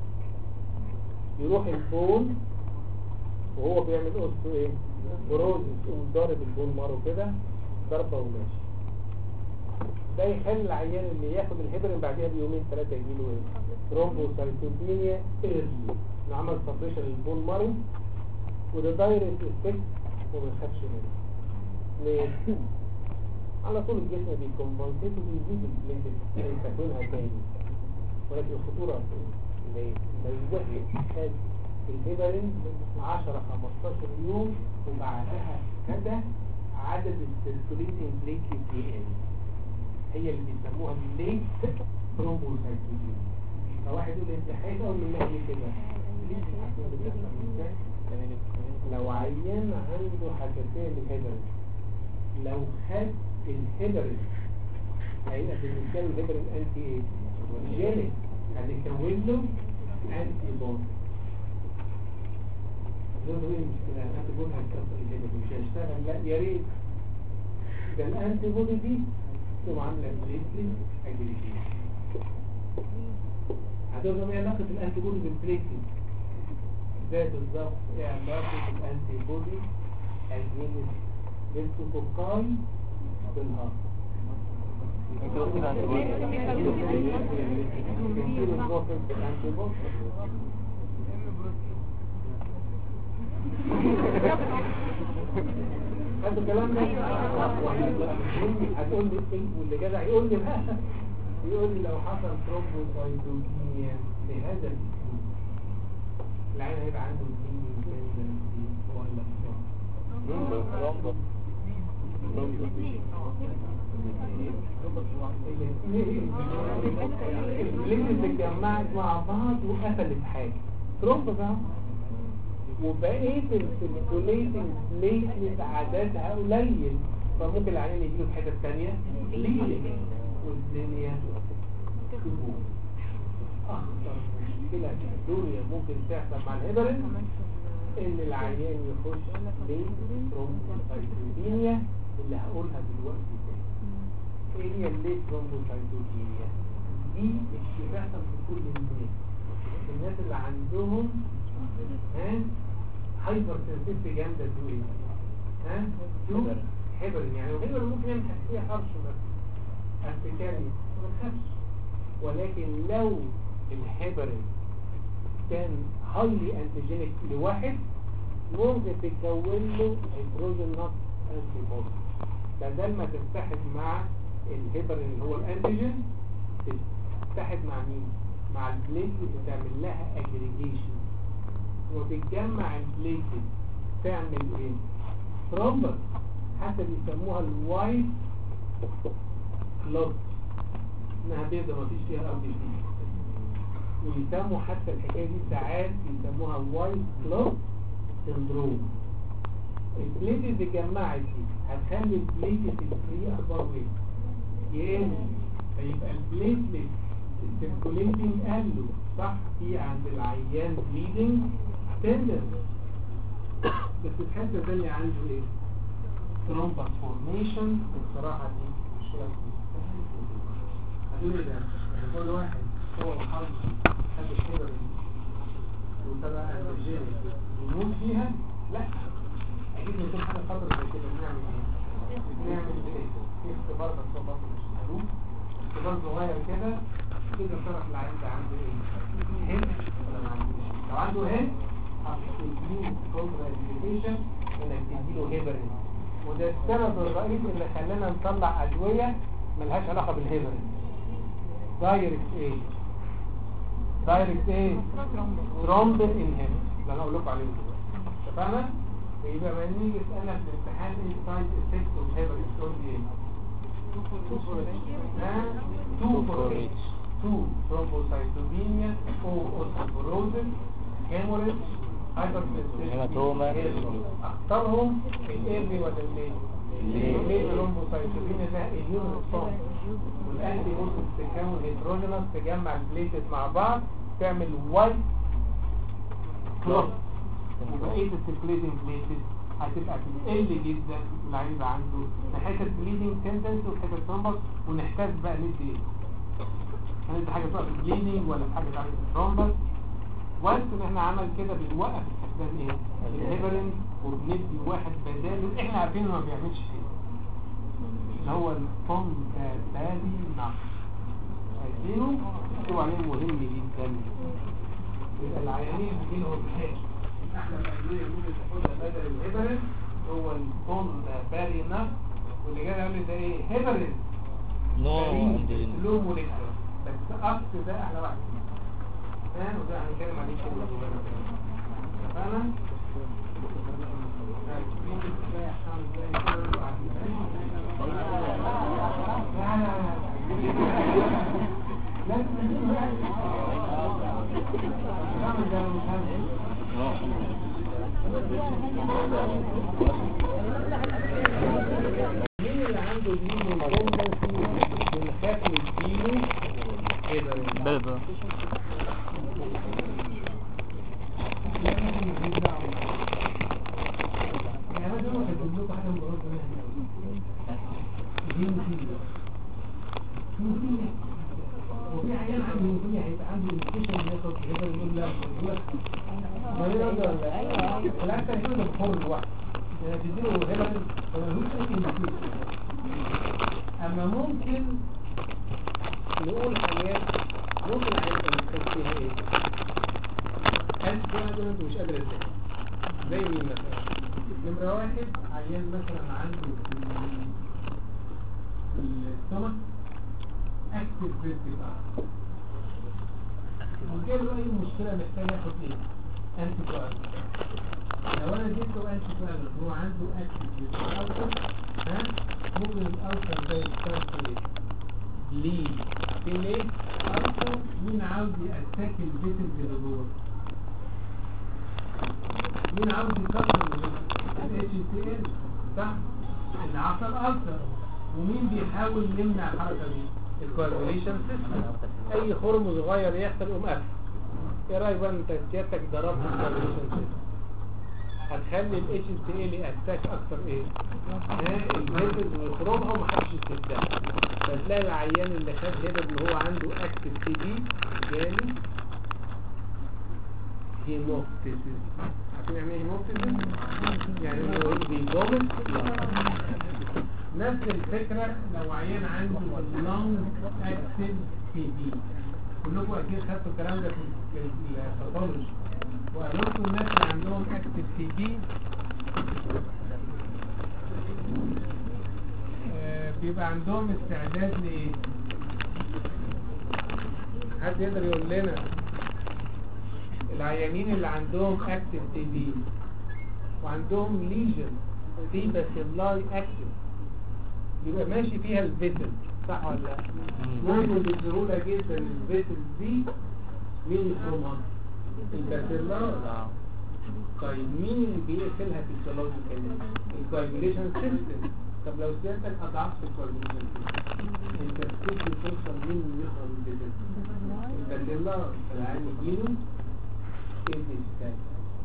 يروح البون وهو بيعمل قصته ايه بروز يقوم ضارب البون مره كده ضربه وماشي ده يخلي العيان اللي ياخد الهيبرين بعدها بيومين ثلاثة يجيله ايه ثرومبوسايتوبينيا ايرلي عمل سبريشن للبون مارو وده دايركت افكت وما نخافش منه ليه؟ على طول الجسم بيكمبنسيت وبيزيد البليتد تكوينها تاني ولكن الخطورة ليه؟ لو الواحد خد الهيبرين 10 15 يوم وبعدها ابتدى عدد السيركوليتنج بليتلت يقل هي اللي بيسموها الليت ثرومبوسايتوبينيا فواحد يقول لي انت خايف اقول له ليه كده؟ ليه الحاجات اللي بتحصل ازاي؟ لو عيان عنده حساسية للهيبرين لو خد الهيبرين هيبقى بالنسبة له الهيبرين انتي ايه؟ جينيك هنكون له انتي بون دول ايه المشكلة الانتي بون هيكسر الهيبرين مش هيشتغل لا يا ريت ده الانتي بودي دي تقوم عاملة بليتلت اجريجيشن هتقول لهم ايه علاقة الانتي بودي بالبليتلت زي بالظبط ايه علاقة الانتي بودي اجينس بالسوكوكاي بالهارت انت قلت لي انت قلت هذا الكلام ده هتقول لي ايه واللي جدع يقول لي بقى يقول لي لو حصل ترومبوسايتوكينيا بهذا الاسلوب العين هيبقى عنده اثنين ولا رومبا اللينز اتجمعت مع بعض وقفلت حاجة ترومب بقى وبقية السيركوليتنج بليتلت عددها قليل فممكن العيان يجيله في حتة تانية ليه والدنيا تبوظ أخطر مشكلة في الدنيا ممكن تحصل مع الهيبرين إن العيان يخش لثرومبوسايتوبينيا اللي هقولها دلوقتي تاني ايه هي الليت ثرومبوسايتوبينيا دي مش بتحصل في كل الناس الناس اللي عندهم ها هايبر سنسيتي جامده تو ايه ها تو هيبرين يعني الهيبرين ممكن يعمل حساسيه حرش مثلا ارتكالي ما تخافش ولكن لو الهيبرين كان هايلي انتيجينيك لواحد ممكن تكون له هيدروجين نوت انتي بودي بدل ما تتحد مع الهيبرين اللي هو الانتيجين تتحد مع مين؟ مع البليتلت وتعمل لها اجريجيشن وتتجمع البليتلت تعمل ايه؟ ترومبس حتى بيسموها الوايت كلوت انها بيضة ما فيش فيها ار بي سي ويسموا حتى الحكاية دي ساعات يسموها وايت كلوت سندروم البليتلت اللي اتجمعت دي هتخلي البليتلت الفري اخباره ايه؟ يقل فيبقى البليتلت السيركوليتنج قالوا صح في عند العيان بليدنج تندر بس الحته الثانيه عنده ايه؟ ترومبس فورميشن بصراحه دي مشكله هتقول ده يعني كل واحد هو وحظه خد الخبر وتبع الرجال يموت فيها لا اكيد يكون حاجه خطر زي كده نعمل ايه؟ نعمل ايه؟ في اختبار بس هو برضه مش هلوه اختبار صغير كده كده شرح العين ده عنده ايه هيد ولا ما عندوش لو عنده هيد هتديله كونترا انديكيشن انك تديله هيبرين وده السبب الرئيسي اللي خلانا نطلع ادويه ملهاش علاقه بالهيبرين دايركت ايه دايركت ايه ترومبين انهبيتور اللي انا اقول لكم عليه دلوقتي اتفقنا يبقى لما نيجي اسالك في الامتحان ايه سايد افكت اوف هيبرين تقول لي ايه 2 فور اتش 2 thrombocytopenia او osteoporosis hemorrhage هيماتوما. اختارهم الايرلي ولا الليل الليل thrombocytopenia ده immune response والانتي بوتس تكون هيدروجينوس تجمع البليتس مع بعض تعمل وايت كلوت وبقيه السيركليتنج بليتس هتبقى تقل جدا اللعيب عنده ناحيه البليدنج تندنسي وحته الترومبس ونحتاج بقى ندي ايه هندي حاجه تبقى في البليدنج ولا في حاجه تعمل في الترومبس وانس ان احنا عمل كده بنوقف استخدام ايه الهيبرين وبندي واحد بداله احنا عارفين انه ما بيعملش كده اللي هو الفم بالي نقص عايزينه اكتبوا عليه مهم جدا يبقى العيانين بيجيلهم حاجة احلى الادويه اللي ممكن تاخدها بدل الهيبرين هو الفم بالي نقص واللي جاي يقول لي ده ايه هيبرين نو فريد عندي له موليكيولر بس اكس ده احلى واحد فاهم وده هنتكلم عليه كده صغيره كده فاهم مين اللي عنده دين وكومبنسي بنخاف نديله كده بيضة يعني انا دول هجيب لكم حاجه مجرد دي مفيده مفيده وفي عيان عنده مفيده هيبقى عنده انفكشن بياخد كده يقول لا يقول لك ما يقدر ولا بالعكس هيقول لك حر لوحده يعني تديله هبل ملوش اي مفيده اما ممكن نقول حاجات ممكن عيان يبقى فيها ايه؟ أنت واحد أنت مش قادر تذاكر زي مين مثلا نمرة واحد عيان مثلا عنده في ال- في السtomach اكتف فيرتيبال وجاله اي مشكلة محتاج ياخد ايه انتي كوالنت لو انا اديته انتي كوالنت هو عنده اكتف فيرتيبال ها ممكن الالسر ده يشتغل في ايه ليه في ليه الالسر مين عاوز يأتاك الفيتنز اللي جوه مين عاوز يكسر ال HCl صح اللي عصر ألسر ومين بيحاول يمنع الحركة دي الكوagulation سيستم اي خرم صغير يحصل يقوم قفل ايه رايك بقى انت سيادتك ضربت الكوagulation سيستم هتخلي ال HCl يأتاك اكتر ايه ها الفيتز ويخرمها ومحدش يستخدمها فتلاقي العيان اللي خد هيدا ان هو عنده اكتف تي بي جالي هيموبتيسيس عارفين يعني ايه هيموبتيسيس؟ يعني انه بيضمن نفس الفكرة لو عيان عنده لونج اكتف تي بي كلكم اكيد خدتوا الكلام ده في في الباثولوجي وقالوا لكم الناس اللي عندهم اكتف تي بي بيبقى عندهم استعداد لايه؟ حد يقدر يقول لنا العيانين اللي عندهم اكتف تي بي وعندهم ليجن في باسيلاي اكتف يبقى ماشي فيها الفيتل صح ولا لا ممكن بسهوله جدا الفيتل دي مين يخرمها الباسيلاي طيب مين اللي بيقفلها فيسيولوجيكالي الكواجوليشن سيستم طب لو سيادتك اضعفت الكواجوليشن سيستم انت بتدي فرصه مين اللي يخرج الفيتل الباسيلاي العين يجيله ايه الستاك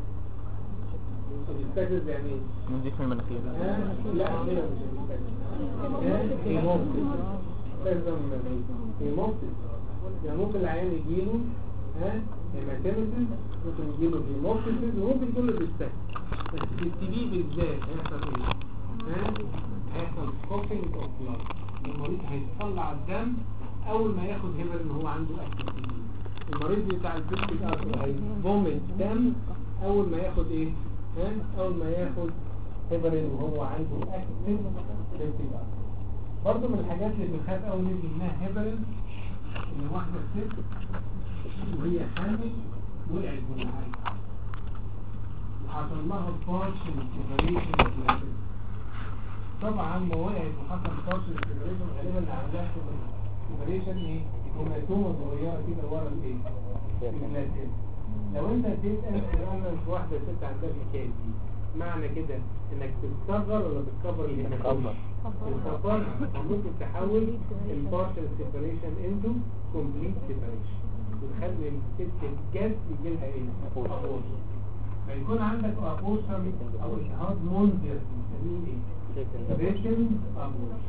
الستاك يعني ايه؟ نضيف من المناخير ها؟ لا كده مش الستاك ها؟ هيموبتس لازم هيموبتس يعني ممكن العيان يجيله ها هيماتيمسيس ممكن يجيله هيموبتس وممكن يجيله بالستاك بس في التي بي بالذات هيحصل ايه؟ ها؟ هيحصل كوفينج اوف بلاد المريض هيطلع الدم اول ما ياخد هبل ان هو عنده اكتف تي بي المريض بتاع البيبتيك ألسر هيفومت دم اول ما ياخد ايه ها اول ما ياخد هيبرين وهو عنده اكتف بيبتيك ألسر برضه من الحاجات اللي بنخاف قوي ندي منها هيبرين ان واحده ست وهي حامل وقعت من العين وحصل لها بارشل سيبريشن طبعا ما وقعت وحصل بارشل سيبريشن غالبا اللي عملها سيبريشن ايه هيماتومة صغيرة كده ورا الايه البلاتين لو انت تسأل سؤال في واحدة ست عندها الحكاية دي معنى كده انك بتصغر ولا بتكبر الهيماتومة بتكبر ممكن تحول البارشل سيبريشن انتو كومبليت سيبريشن وتخلي الست الجد يجي لها ايه أبوشن فيكون عندك أبوشن او اجهاض منذر بنسميه ايه ريتن أبوشن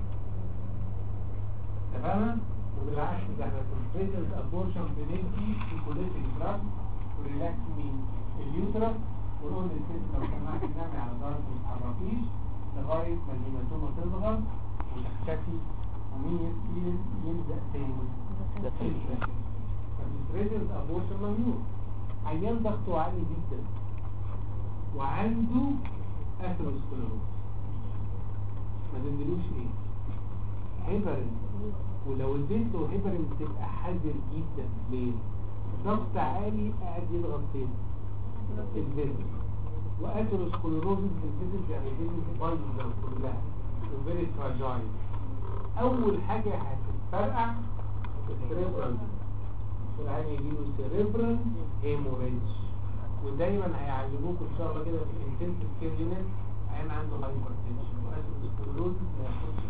تمام وبالعكس ده احنا في البريزنت ابورشن بندي سيكوليتنج دراج وريلاكس مين اليوترس ونقول للست لو سمحت نامي على ظهرك ما تتحركيش لغايه ما الهيماتوما تصغر وتختفي ومين يبتدي يبدأ تاني ده تاني. فالبريزنت ابورشن ممنوع عيان ضغطه عالي جدا وعنده اثيروسكليروز ما تديلوش ايه هيبرين ولو اديته هيبرين بتبقى حذر جدا ليه ضغط عالي قاعد يضغط فين الفيزل واثيروسكليروز الفيزل يعني الفيزل بايظه كلها وفيري فراجايل اول حاجه هتتفرقع السريبرال والعين يجيله سيريبرال هيموريج ودايما هيعلموكم ان شاء الله كده في الانتنسيف كير يونت عين عنده هايبرتنشن واسيدوسكليروز ما ياخدش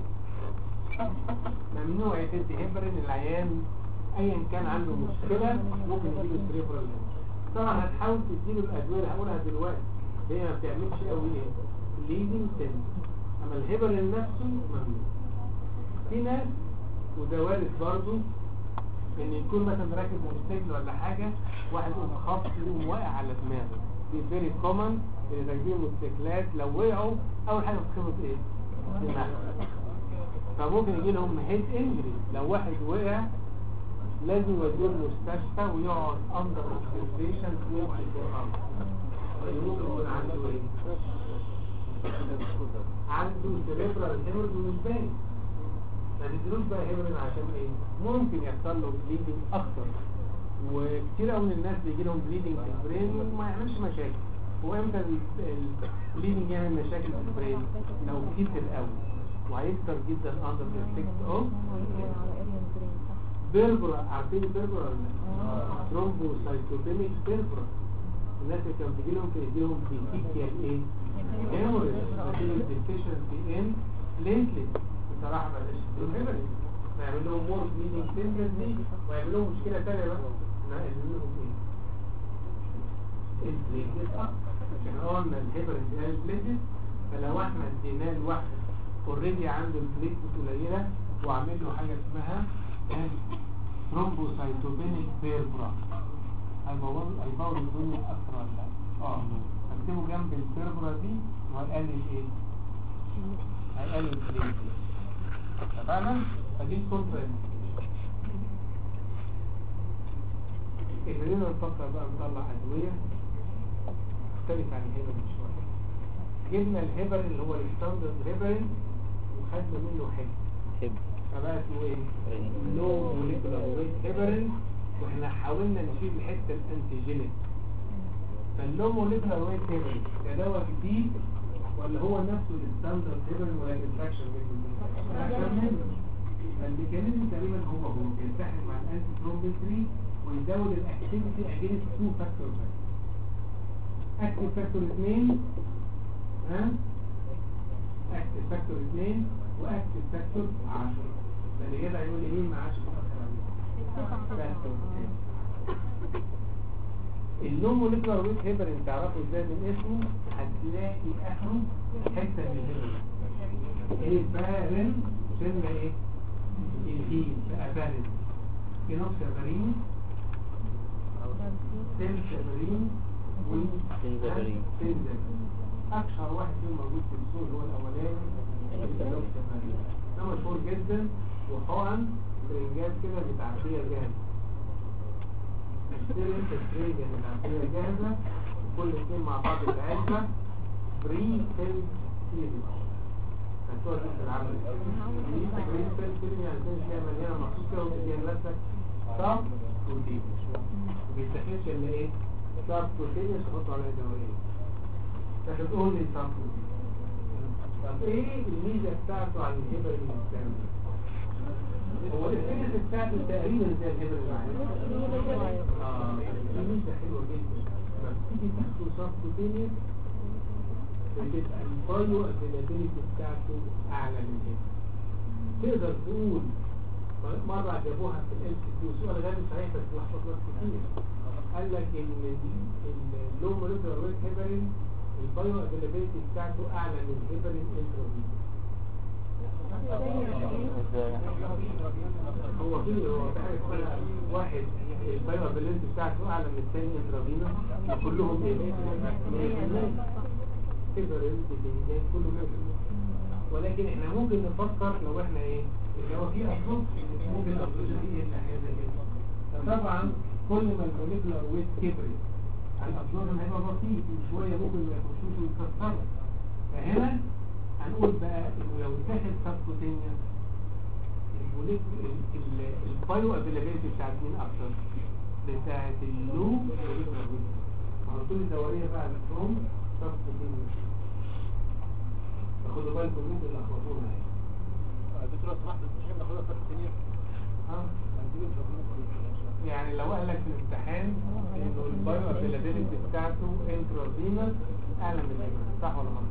ممنوع يدي هيبرين العيان ايا كان عنده مشكله ممكن يجيله سيريبرال طبعا هتحاول تديله الادويه اللي هقولها دلوقتي هي ما بتعملش قوي ايه ليدنج سنس اما الهيبرين نفسه ممنوع في ناس وده وارد برضه ان يكون مثلا راكب موتوسيكل ولا حاجه واحد يقوم خبط يقوم واقع على دماغه دي فيري كومن اللي راكبين موتوسيكلات لو وقعوا اول حاجه بتخبط ايه؟ دماغهم فممكن يجي لهم هيد انجري لو واحد وقع لازم يودوه المستشفى ويقعد اندر اوبزرفيشن 24 اور ممكن يكون عنده ايه؟ عنده سيريبرال هيموريج ومش باين ما تدروش بقى هيبرين عشان ايه ممكن يحصل له بليدنج اكتر وكتير قوي من الناس بيجي لهم بليدنج في البرين وما يعملش مشاكل هو امتى البليدنج يعمل مشاكل في البرين لو كتر قوي وهيكتر جدا اندر افكت اوف بيربرا عارفين بيربرا ولا لا؟ ثرومبوسايتوبينيك بيربرا الناس اللي كان بيجي لهم كان يجي لهم بيتيكيال ايه؟ هيموريج نتيجه ديفيشنسي ان بليتلت بصراحة بلاش دول هيبرين نعمل لهم مور بليدنج تندنسي ويعمل لهم مشكلة تانية بقى نعمل لهم ايه البليتلت اكتر عشان قلنا الهيبرين ده البليتلت فلو احنا اديناه لواحد اوريدي عنده البليتلت قليلة وعامل له حاجة اسمها ثرومبوسايتوبينيك بيربرا هيبوظ الدنيا اكتر ولا لا؟ اه اكتبه جنب البيربرا دي وهيقلل ايه؟ هيقلل البليتلت فعلا فدي الكونفرنس ابتدينا نفكر بقى نطلع ادويه مختلفه عن الهيبرين شويه جبنا الهيبرين اللي هو الستاندرد هيبرين وخدنا منه حته حب فبقى اسمه ايه؟ لو موليكولار ويت هيبرين واحنا حاولنا نشيل الحته الانتيجينيك فاللو موليكولار ويت هيبرين ده دواء جديد ولا هو نفسه الستاندرد هيبرين ولا الانتراكشن الميكانيزم تقريبا هو هو بيلتحق مع الانتي ترومبين 3 ويزود الاكتيفيتي اجينست تو فاكتور اكتيف فاكتور 2 ها اكتيف فاكتور 2 واكتيف فاكتور 10 فاللي كده هيقول لي مين ما عادش فاكتور اللون موليكولار ويت هيبر انت تعرفه ازاي من اسمه هتلاقي اخره حته من الهيبر ايه بارن سمى ايه الهيل بقى بارن كينوب سافرين سيل سافرين سنزافرين. سنزافرين اشهر واحد فيهم موجود في السوق هو الاولاني كينوب سافرين ده مشهور جدا وحقن برنجات كده متعبيه جاهزه اشتري انت سبراي متعبيه جاهزه وكل اتنين مع بعض العلبه بري سيل سيريز هتقعد انت العمل بري سيل سيريز يعني تاني فيها مليانه مخصوص كده وتديها لنفسك صف بروتين ما بيستحملش الا ايه صف بروتين تحط عليها دوريه لكن تقول لي صف بروتين طب ايه الميزه بتاعته عن الهبر اللي بتعمل هو الفكرة بتاعته تقريبا زي الهبر اللي معانا اه دي ميزه حلوه جدا لما بتيجي تاخده صف بروتين بتبقى البايو افيلابيلتي بتاعته اعلى من كده تقدر تقول مرة جابوها في ال كيو سؤال غالي صحيح بس لحظة ناس كتير قال لك ان اللو موليكولار ويت هيبرين البايو افيلابيلتي بتاعته اعلى من هيبرين انتروفين ازاي هو في هو في حاجه اسمها واحد البايو افيلابيلتي بتاعته اعلى من الثاني انتروفينا وكلهم ايه؟ هيبرين ديفينيشن كله 100% ولكن احنا ممكن نفكر لو احنا ايه اللي هو في اصل ممكن الاصل دي حاجه زي كده فطبعا كل ما الموليكولار ويت كبرت الابزوربشن هيبقى بسيط شويه ممكن ما يخشوش ويكسروا فهنا هنقول بقى انه لو اتاخد سبكوتينيوس البايو افيلابيلتي بتاعت مين اكتر بتاعت اللو موليكولار ويت محطوط الدوريه بقى الكروم سبكوتينيوس فخدوا بالكم من اللي لخبطونا اهي دكتور لو سمحت مش احنا ناخدها ثلاث سنين ها هنجيب ان شاء الله يعني لو قال لك في الامتحان انه البايو افيلابيلتي بتاعته انترافينوس اعلى من الهيبر صح ولا غلط؟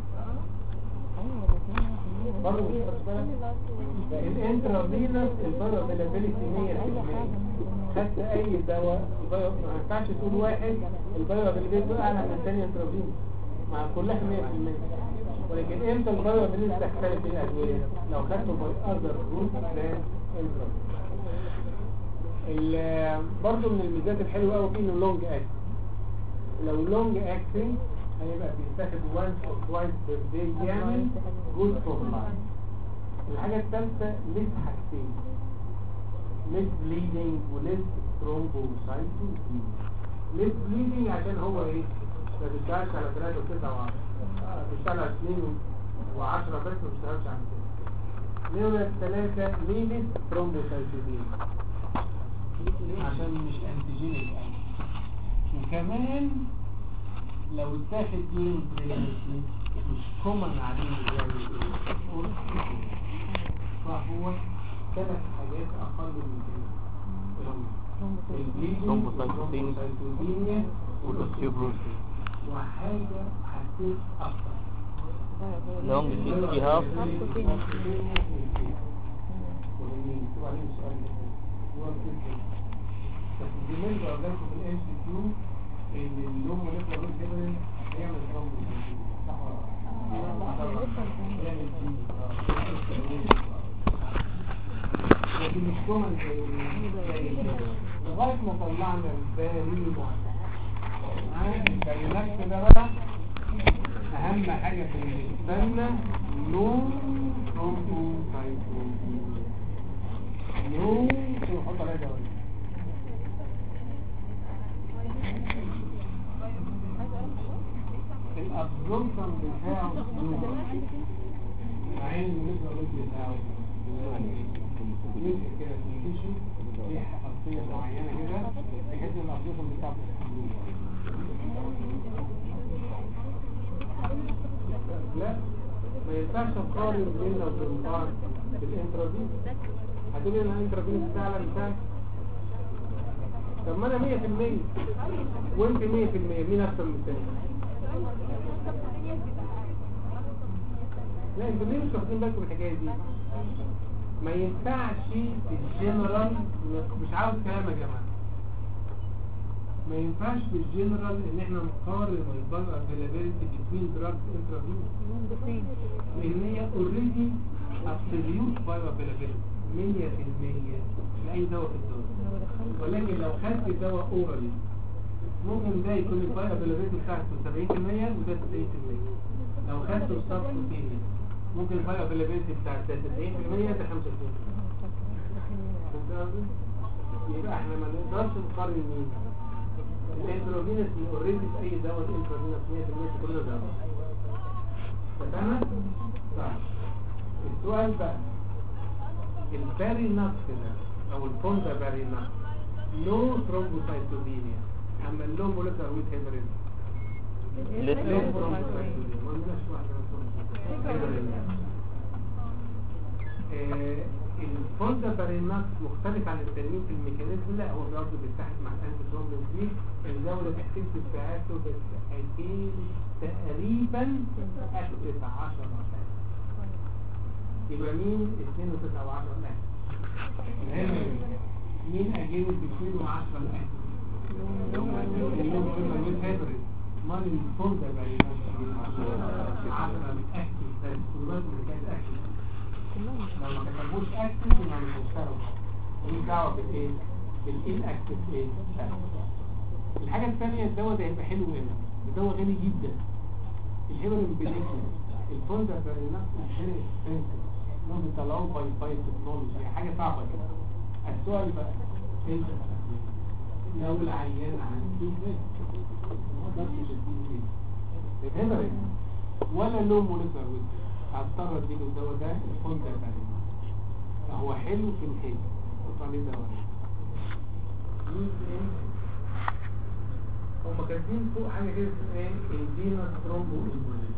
برضه مش خدت بالك؟ الانترافينوس البايو افيلابيلتي 100% خدت اي دواء البايو ما ينفعش تقول واحد البايو افيلابيلتي اعلى من الثاني انترافينوس مع كلها 100% ولكن امتى البايو افيلابيلتي تختلف في الادويه؟ لو خدته باي اذر روت ذان انترافينوس ال- برضه من الميزات الحلوه قوي فيه انه لونج اكت لو لونج اكتنج هيبقى بيتاخد وانس اور توايس بير داي يعمل جود فور لايف الحاجه الثالثه ليس حاجتين ليس بليدنج وليس ثرومبوسايتوبينيا ليس بليدنج عشان هو ايه ما بيشتغلش على 3 و9 و10 بيشتغل على 2 و10 بس ما بيشتغلش على كده نمرة ثلاثة ليس ثرومبوسايتوبينيا عشان مش انتيجينيك قوي وكمان لو اتاخد يورين بريجنسي مش كومن عليه يعني فهو ثلاث حاجات اقل من كده البليدنج ثرومبوسايتوبينيا. والثرومبوسايتوبينيا والاوستيوبروسيس وحاجة حسيت اكتر لونج سي تي هاف بالنسبة لأولادكم في الام سي كيو ان اللوم ونفر الروس هيبرين هيعمل ترامب صح ولا لا؟ يعمل دي. لكن مش كومن زي لغاية ما طلعنا الباريمو الباريماكس ده بقى اهم حاجة في بالنسبة نو ثرومبوسايتوبينيا نو نحط عليها دواء الابزوربشن بتاعه نو مع ان بالنسبة للوجه بتاعه جزء كده في التيشو ليه خاصية معينة كده بحيث ان الابزوربشن بتاعه لا ما ينفعش نقارن بيننا وبين بعض بالانترافيز هتقول لي انا الانترافيز بتاعنا بتاعك طب ما انا 100% وانت 100% مين احسن من الثاني لا انتوا ليه مش واخدين بالكم من الحكايه دي ما ينفعش في الجنرال مش عاوز كلام يا جماعه ما ينفعش في الجنرال ان احنا نقارن البلد افيلابيلتي بين دراجز انترافيوس لان هي اوريدي ابسوليوت بايو افيلابيلتي 100% لاي دواء في الدواء ولكن لو خدت دواء اورالي ممكن ده يكون البايو افيلابيلتي بتاعته 70% وده 90% لو خدته سبكوتينيوس ممكن البايو افيلابيلتي بتاعته 90% ده 65% فهمت قصدي؟ يبقى احنا ما نقدرش نقارن مين الانتروفينس اللي اوريدي في اي دواء الانتروفينس 100% في كل دواء تمام؟ طيب السؤال بقى الباري نقص ده او الفوندا باري نقص نو ثرومبوسايتوبينيا اما اللون مولكيولار ويت هيبرين ليه ليه ثرومبوسايتوبينيا ما عندناش واحده ثرومبوسايتوبينيا الفوندا باريناكس مختلف عن التنين في الميكانيزم لا هو برضه بيتحد مع الانتي ثرومبين دي الدولة الاكتيفيتي بتاعته بتحكي تقريبا اكتف 10 يبقى مين 2 و9 و10 الاكتف مين اجيب بكيلو 10 الاكتف اللي هو الويت هيبريد مال الفوندا باريناكس 10 الاكتف ده الكلمات اللي كانت اكتف لو ما كتبوش اكتف يعني مش هيشتغل ملوش دعوه بالايه بالان اكتف ايه الحاجه الثانيه الدواء ده هيبقى حلو هنا الدواء غالي جدا الهيبرين بنكتب الكونترفيري نفسه فيري اكسبنسيف انهم بيطلعوه باي باي تكنولوجي حاجه صعبه كده السؤال بقى انت لو العيان عنده هيبرين ولا له مونيتور ويز هضطر اديله الدواء ده الكونترفيري فهو حلو في الحلو حط عليه دواء هم كاتبين فوق حاجه كده اسمها ايه الفينوس ثرومبو امبوليزم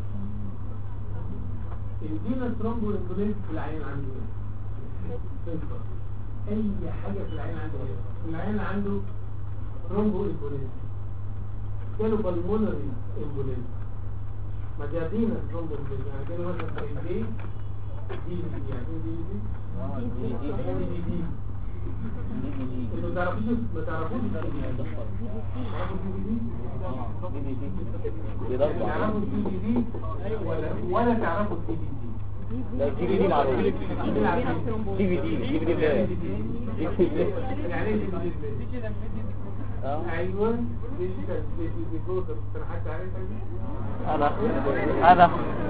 الفينوس ثرومبو امبوليزم في العين عنده ايه؟ صفر اي حاجه في العين عنده ايه؟ العين عنده ثرومبو امبوليزم جاله بالمونري امبوليزم ما دي فينوس ثرومبو امبوليزم يعني جاله مثلا في البيت دي دي دي يعني دي دي دي دي دي دي انتوا ما تعرفوش ما تعرفوش تعرفوا الدي دي دي دي ضربة تعرفوا الدي دي دي ولا ولا تعرفوا الدي دي دي لا الدي في دي معروف دي في دي دي في دي يعني بلاش. ايه يعني ايه دي دي دي اه ايوه ديجيتال دي كود انا حد عارفها انا انا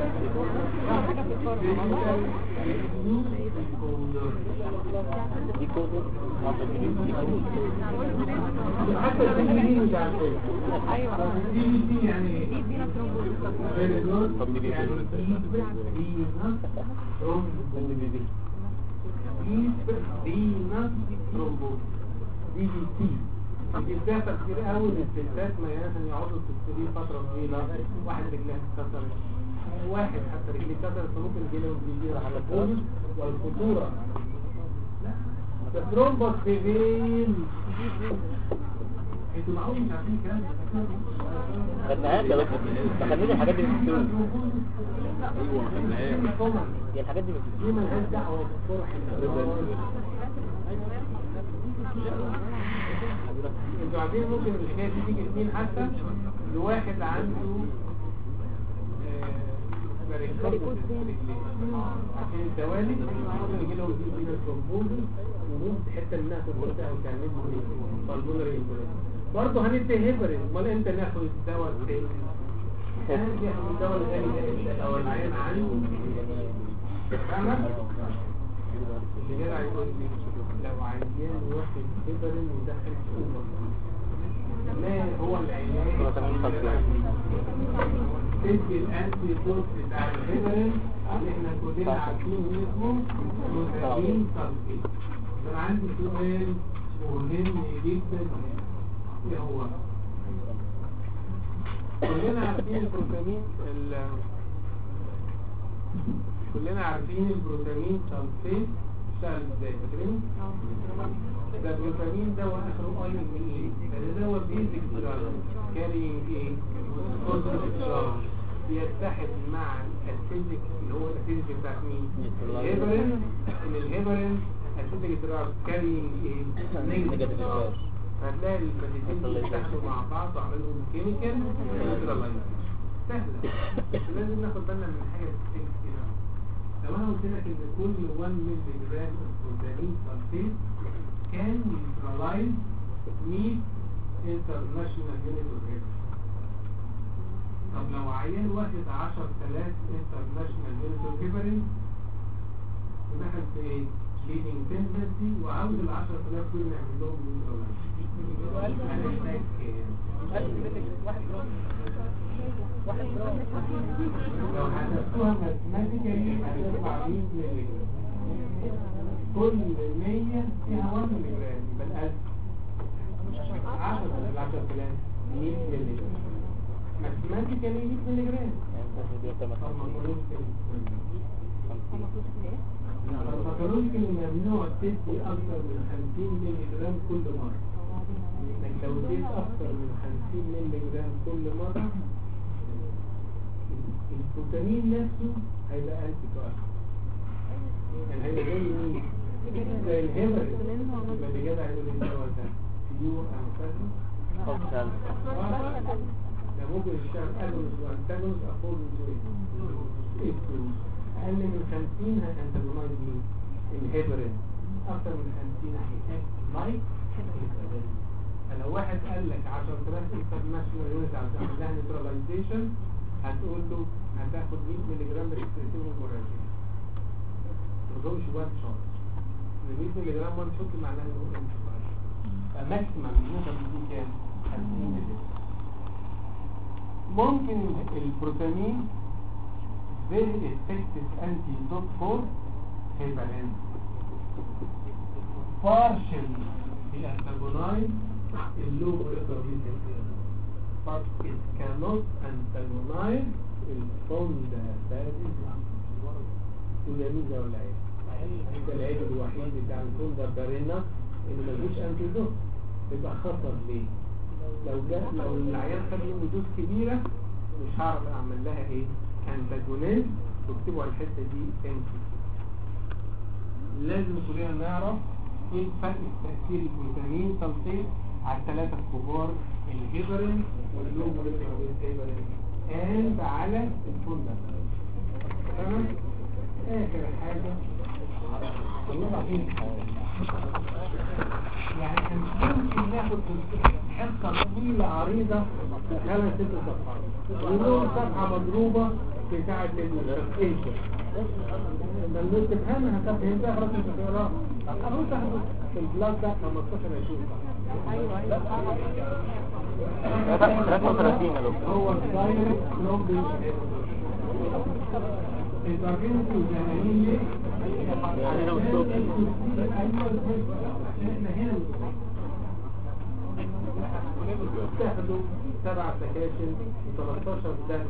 دي كود حتى الدي دي مش عارفين الدي دي يعني ايه Very good. طب دي دي يعني فينوس ثرومبوز دي دي تي دي بتحصل كتير قوي للستات ما مثلا يقعدوا في السرير فتره طويله واحد رجلها اتكسرت واحد حتى رجليه اتكسرت فممكن يجي لهم دي دي والخطوره لا ده ثرومبوس في فين انتوا معقول مش عارفين الكلام ده خدناهاش يا دكتور ما خدناش الحاجات دي في السوق ايوه خدناها هي الحاجات دي في السوق دي ملهاش دعوه بالصلح انتوا عارفين ممكن الحكايه دي تيجي اثنين حتى لواحد عنده باريكوز عشان التوالي ممكن يجي لهم دي فينا ثرومبوزس وممكن حته منها تنقطع وتعمل له بالبولاري برضه هندي هيبرين امال امتى ناخد الدواء التاني؟ هندي الدواء الغالي ده امتى لو العيان عنده فاهمة؟ اللي جاي يقول لي لو عيان واخد هيبرين ودخل اوفر ما هو العلاج تدي الانتي دوز بتاع الهيبرين اللي احنا كلنا عارفين إن اسمه لوتامين سلفيت انا عندي سؤال مهم جدا ايه هو كلنا عارفين البروتامين ال كلنا عارفين البروتامين سلفيت بيشتغل ازاي فاكرين؟ ده البروتامين ده هو اخره ايون من ايه؟ ده هو بيزك كارينج ايه؟ كونسنتريشن بيتحد مع الاسيدك اللي هو الاسيدك بتاع مين؟ الهيبرين ان الهيبرين اسيدك دراج كارينج ايه؟ نيجاتيف تشارج فهتلاقي المادتين بيتحدوا مع بعض وعملهم كيميكال نيوتراليزيشن سهله بس لازم ناخد بالنا من حاجه distinct كده لو انا قلت لك ان كل 1 مللي جرام بروتين سلفيت كان نيوترلايز 100 انترناشونال يونت اوف طب لو عيان واخد 10000 انترناشونال يونت اوف هيبرين ودخل في ايه؟ ليدنج تندنسي وعاوز ال 10000 دول نعمل لهم نيوترلايز انا محتاج لو حسبتوها ماثيماتيكالي هتطلع 100 مللي كل 100 فيها 1 مللي جرام يبقى ال 1000 10 ال 10000 100 مللي جرام ماثيماتيكالي 100 مللي جرام فارماكولوجيكالي ممنوع تدي اكتر من 50 مللي جرام كل مره انك لو اديت اكتر من 50 مللي جرام كل مره البروتين نفسه هيبقى انتي كارب يعني هيبقى زي مين؟ زي الهيمر يبقى اللي جدع يقول ان هو ده فيور انتاجون ده ممكن يشتغل اجونس وانتاجونس اقول ايه اقل من 50 هيانتاجونايز مين؟ الهيبرين اكتر من 50 هيأكت لايك فلو واحد قال لك 10000 انترناشونال يونت عشان تعمل لها نيوتراليزيشن هتقول له هتاخد 100 مللي جرام ريستريتيف مرتين ما تقولش وان شوت ال 100 مللي جرام وان شوت معناها انه انت فماكسيمم النسبه بتكون كام 50 مللي ممكن البروتامين very effective antidote for heparin partially antagonize اللو molecular but it cannot antagonize الفونداباريز ودانيزا ولا ايه ده العيب الوحيد بتاع الفوندابارينا انه ملوش انتيدوت يبقى خطر ليه لو جاء لو العيان خد منه دوز كبيره مش هعرف اعمل لها ايه انتاجونيز واكتبوا على الحته دي ام لازم كلنا نعرف ايه الفرق في تاثير الجلوتامين سلفيت على الثلاثه الكبار الهيبرين واللو موليكيولر هيبرين اند على الفندق تمام اخر حاجه والله العظيم يعني احنا مش ممكن ناخد حصه طويله عريضه خمس ست صفحات ولو صفحه مضروبه بتاعه الانشا لما انت تفهمها هتفهمها خلاص انت تقراها هتقراها تاخده في البلاك ده 15 20 صفحه ايوه ايوه 33 يا دكتور هو الدايركت لوب انتوا عارفين انتوا زهقانين ليه؟ يعني هنا والصبح. احنا هنا تاخدوا سبع سكاشن و13 درس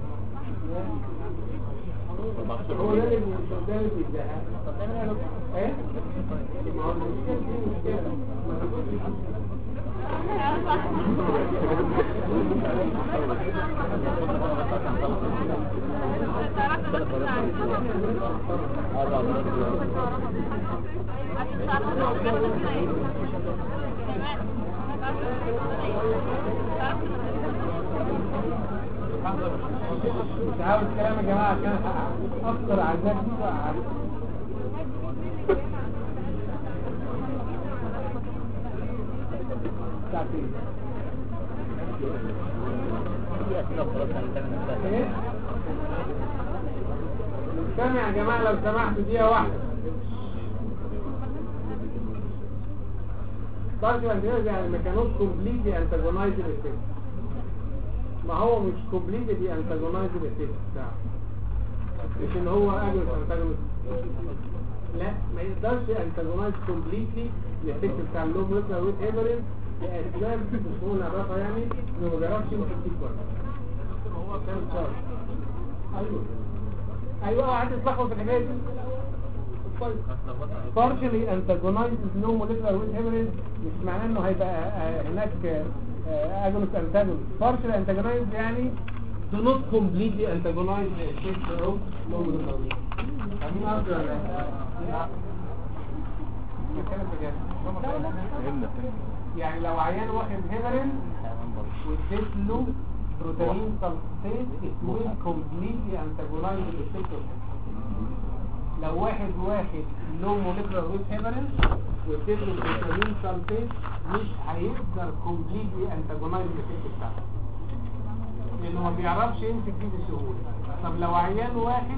هو ده اللي ده اللي بيزهق ايه؟ ما هو المشكله دي مشكله ما تاخدش مش عاوز كلام يا جماعه عشان اكتر على الناس ساعتين في اسئله خلاص هنتكلم نفسها ايه مستمع يا جماعه لو سمحتوا دقيقه واحده برضه عندنا يعني ما كانوش كومبليتلي انتاجونايز الافكت ما هو مش كومبليتلي انتاجونايز الافكت بتاعه مش ان هو اجنس انتاجونايز لا ما يقدرش انتاجونايز كومبليتلي الافكت بتاع اللو مولكيولار ويت هيبرين لاسباب مش هو نعرفها يعني انه ما بيعرفش يمسك فيه كويس هو كان شارب ايوه ايوه اوعى تتلخبط في الحكايه دي طيب partially antagonizes no molecular weight heparin مش معناه انه هيبقى آه، هناك agonist antagonist partially antagonized يعني do not completely antagonize the effect of no molecular weight فاهمين قصدي ولا لا؟ بتكلم بجد. فهمنا يعني لو عيان واخد هيبرين واديت له بروتين سلفيت it will completely antagonize the effect of لو واحد واخد لو موليكولار ويت هيبرين واديت له بروتين سلفيت مش هيقدر كومبليتلي انتاجونايز الافكت بتاعته لانه ما بيعرفش يمسك فيه بسهوله طب لو عيان واخد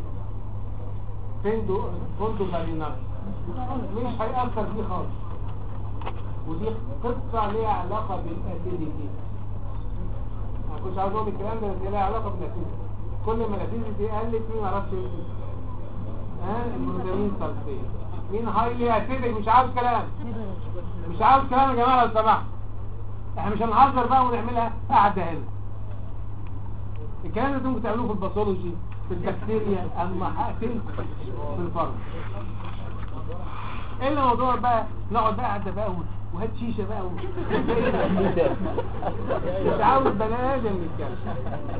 فندو فندو بالينات مش هيأثر فيه خالص ودي قصة ليها علاقة بالأسيديتي أنا كنت عاوز أقول الكلام ده بس هي ليها علاقة بالأسيديتي كل ما الأسيديتي قلت مين معرفش يمسك ها البروتامين سلفيت مين هايلي أسيدك مش عاوز كلام مش عاوز كلام يا جماعة لو سمحت احنا مش هنهزر بقى ونعملها قاعدة هنا الكلام ده ممكن تعملوه في الباثولوجي في البكتيريا اما هقتل في الفرد ايه اللي موضوع بقى نقعد بقى قاعده بقى وهات شيشه بقى و... مش عاوز بني ادم يتكلم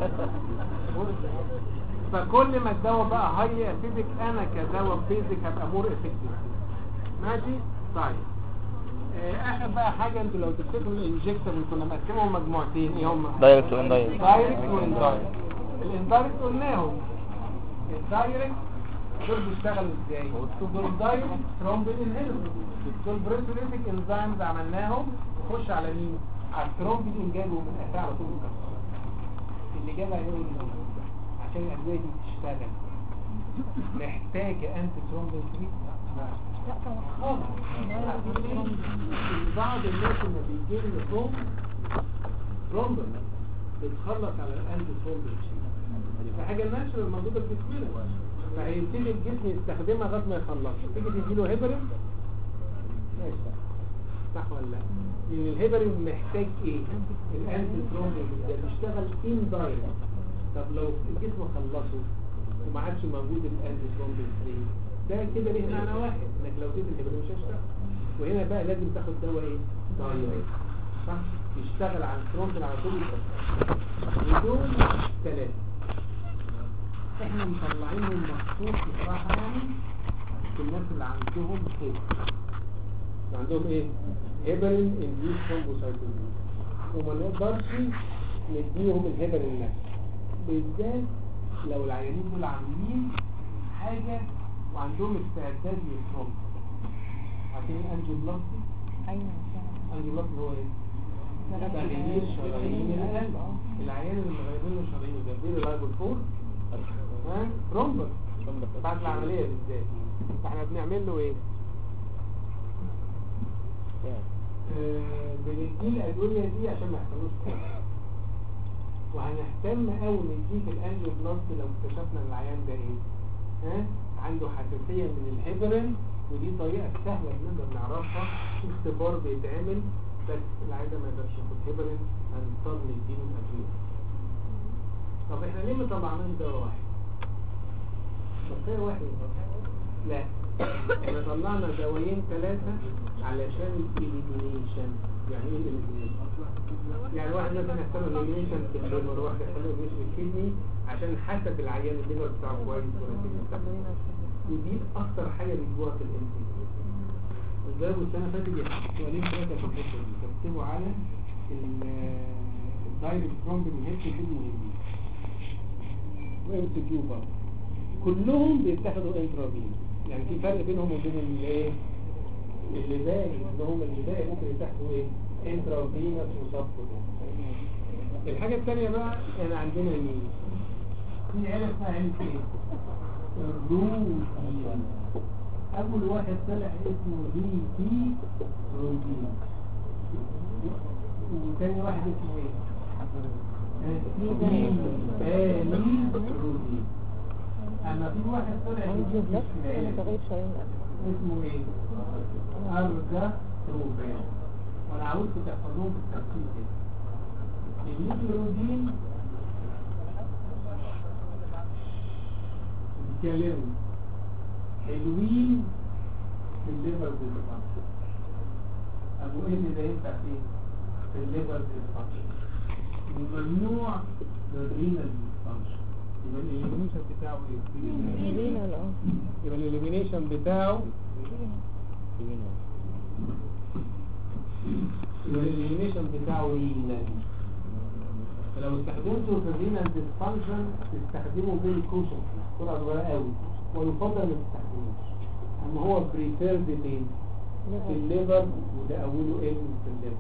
فكل ما الدواء بقى هاي اسيدك انا كدواء بيزك هبقى مور افكتيف ماشي طيب آه، اخر بقى حاجه انتوا لو تفتكروا الانجكتبل كنا مقسمهم مجموعتين ايه هم دايركت واندايركت دايركت واندايركت الاندايركت قلناهم الدايركت دول بيشتغلوا ازاي دول دايركت ثرومبين انهبيتور دول بريسوليتيك انزيمز عملناهم يخش على مين على الثرومبين انجابه من الاتاع على طول الإجابة هي إيه؟ عشان الأدوية دي تشتغل محتاجة أنتي ترومبين 3 لا طبعا خالص بعض الناس اللي بيجي له تروم ترومبين بتخلص على الأنتي ترومبين دي حاجة ناتشورال موجودة في جسمنا فهيبتدي الجسم يستخدمها لغاية ما يخلص تيجي تديله هيبرين ماشي صح ولا لا؟ لأن الهيبرين محتاج ايه؟ الانتي ترومبين ده بيشتغل ان دايركت طب لو الجسم خلصه وما عادش موجود الانتي ترومبين 3 ده كده ليه معنى واحد انك لو اديت الهيبرين مش هيشتغل وهنا بقى لازم تاخد دواء ايه؟ دايركت صح؟ يشتغل على الترومبين على طول يكسر ودول ثلاثة احنا مطلعينهم مخصوص بصراحة يعني في الناس اللي عندهم كده اللي عندهم ايه هيبرين انديوس ثرومبوسايتوزيس وما نقدرش نديهم الهيبرين نفسه بالذات لو العيانين دول عاملين حاجة وعندهم استعداد للثرومب عارفين الانجيوبلاستي ايوه الانجيوبلاستي هو ايه؟ تغيير شرايين القلب العيان اللي مغيرين له شرايينه ده بيديله لايبل فور ها رومبر بعد العملية بالذات فاحنا بنعمل له ايه آه، بنديه الأدوية دي عشان ما يحصلوش كده وهنهتم قوي نديك الانجيوبلاست لو اكتشفنا ان العيان ده ايه ها عنده حساسية من الهيبرين ودي طريقة سهلة بنقدر نعرفها في اختبار بيتعمل بس العيان ده ما يقدرش ياخد هيبرين هنضطر نديله الأدوية طب احنا ليه ما طلعناش دواء واحد؟ بقية واحد لا احنا طلعنا دوايين ثلاثة علشان الإليمينيشن يعني ايه الإليمينيشن؟ يعني واحد مثلا يحصل له إليمينيشن في الليفر وواحد يحصل له إليمينيشن في الكدني عشان حسب العيان الليفر بتاعه كويس ولا الكدني بتاعه ودي أكتر حاجة بيجوها في الام سي وجابوا السنة اللي فاتت يحطوا سؤالين ثلاثة في الحتة دي كتبوا على الدايركت ترومبين والهيبس دول مهمين وام سي كيو برضه كلهم بيتاخدوا انترافين يعني في فرق بينهم وبين الايه اللي باقي اللي هم اللي باقي ممكن يتاخدوا ايه انترافينس وسبكو الحاجة الثانية بقى احنا عندنا مين في عيلة اسمها عيلة ايه الروتين اول واحد طلع اسمه دي تي روتين وتاني واحد اسمه ايه بالي روتين اما في واحد طلع جديد مش في العيلة تغيير شرايين القلب اسمه ايه ارجا روبان وانا عاوزكم تحفظوهم بالترتيب كده النيتروجين بيتكلموا حلوين في الليفر ديسفانكشن ابو ايه ده ينفع فين في الليفر ديسفانكشن وممنوع للرينال ديسفانكشن يبقى الاليمينيشن بتاعه ايه لينا ولا اه يبقى الاليمينيشن بتاعه يبقى الاليمينيشن بتاعه رينال فلو استخدمته في الرينال ديسفانكشن تستخدمه فيري كوشن بسرعه صغيره قوي ويفضل ما تستخدموش اما هو بريفيرد فين في الليفر وده اوله ال في الليفر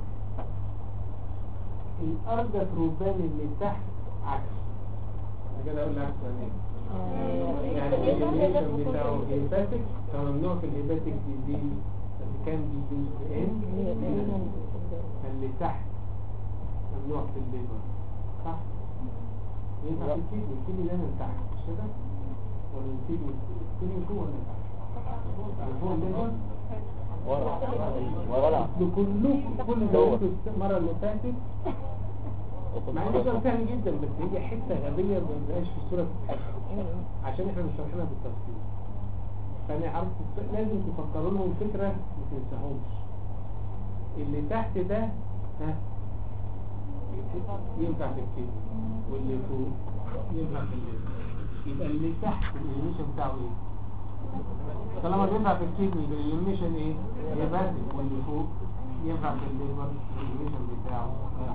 الارجا تروبان اللي تحت عكس انا كده اقول لك يعني ايه يعني الاليمينيشن بتاعه هيباتيك فممنوع في الهيباتيك ديزيز بس كان بيدوز ان اللي تحت ممنوع في الليفر صح ينفع في الكيدني الكيدني دايما تحت مش كده ولا الكيدني الكيدني فوق ولا تحت يعني فوق الليفر ورا ورا اصل كلكم كل ده قلته المره اللي فاتت مع ان ده سهل جدا بس هي حته غبيه ما بقاش في الصوره تتحكم عشان احنا مش شارحينها بالتفصيل فانا عارف لازم تفكروا لهم فكره ما تنساهمش اللي تحت ده ها ينفع في الكيدني واللي فوق ينفع في الليفر يبقى اللي تحت الانيميشن بتاعه ايه طالما بينفع في الكيدني يبقى الانيميشن ايه هيباتيك واللي فوق ينفع في الليفر الانيميشن بتاعه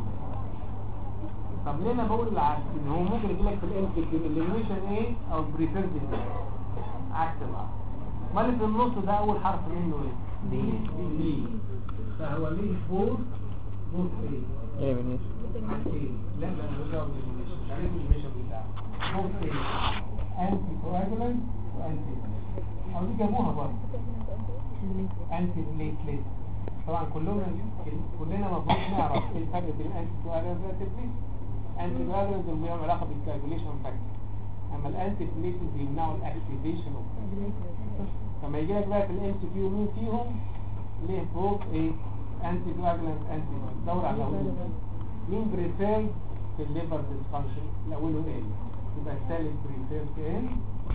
طب ليه انا بقول العكس ان هو ممكن يجي لك في الانتج الانيميشن ايه او بريفيرد عكس بعض امال اللي في النص ده اول حرف منه ايه دي دي فهو ليه فور نص ايه ايه من حاجتين لا لا مش دعوه بالميشن مش عارف الميشن بتاعه نص ايه انتي كواجولانت وانتي او دي جابوها برضه انتي بليتليت طبعا كلهم كلنا المفروض نعرف ايه الفرق بين الانتي كواجولانت والانتي بليت انتي كواجولانت دول ليهم علاقه بالكالكوليشن فاكتور اما الانتي بليت بيمنعوا الاكتيفيشن اوف فما يجي لك بقى في الام سي كيو مين فيهم ليه فوق ايه انتي كواجولانت انتي دور على الاول مين بريفير في الليفر ديسفانكشن الاول ايه يبقى الثالث بريفير كان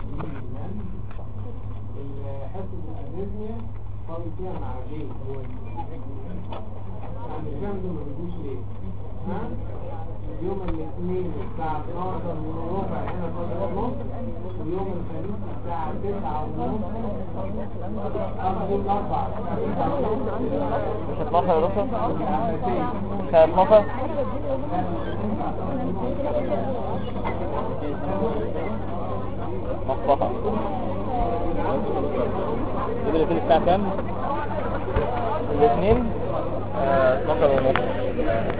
الحصه الاريثميا فاضل فيها مع ليه عند الكلام ده ما بيجوش ليه ها يوم الاثنين الساعة 12 وربع هنا فاضل ونص ويوم الخميس الساعة 9 ونص قصدي الأربع مش 12 يا دكتور مش 12 مصلحة يبقى في الساعة كام؟ الاثنين آه، 12 ونص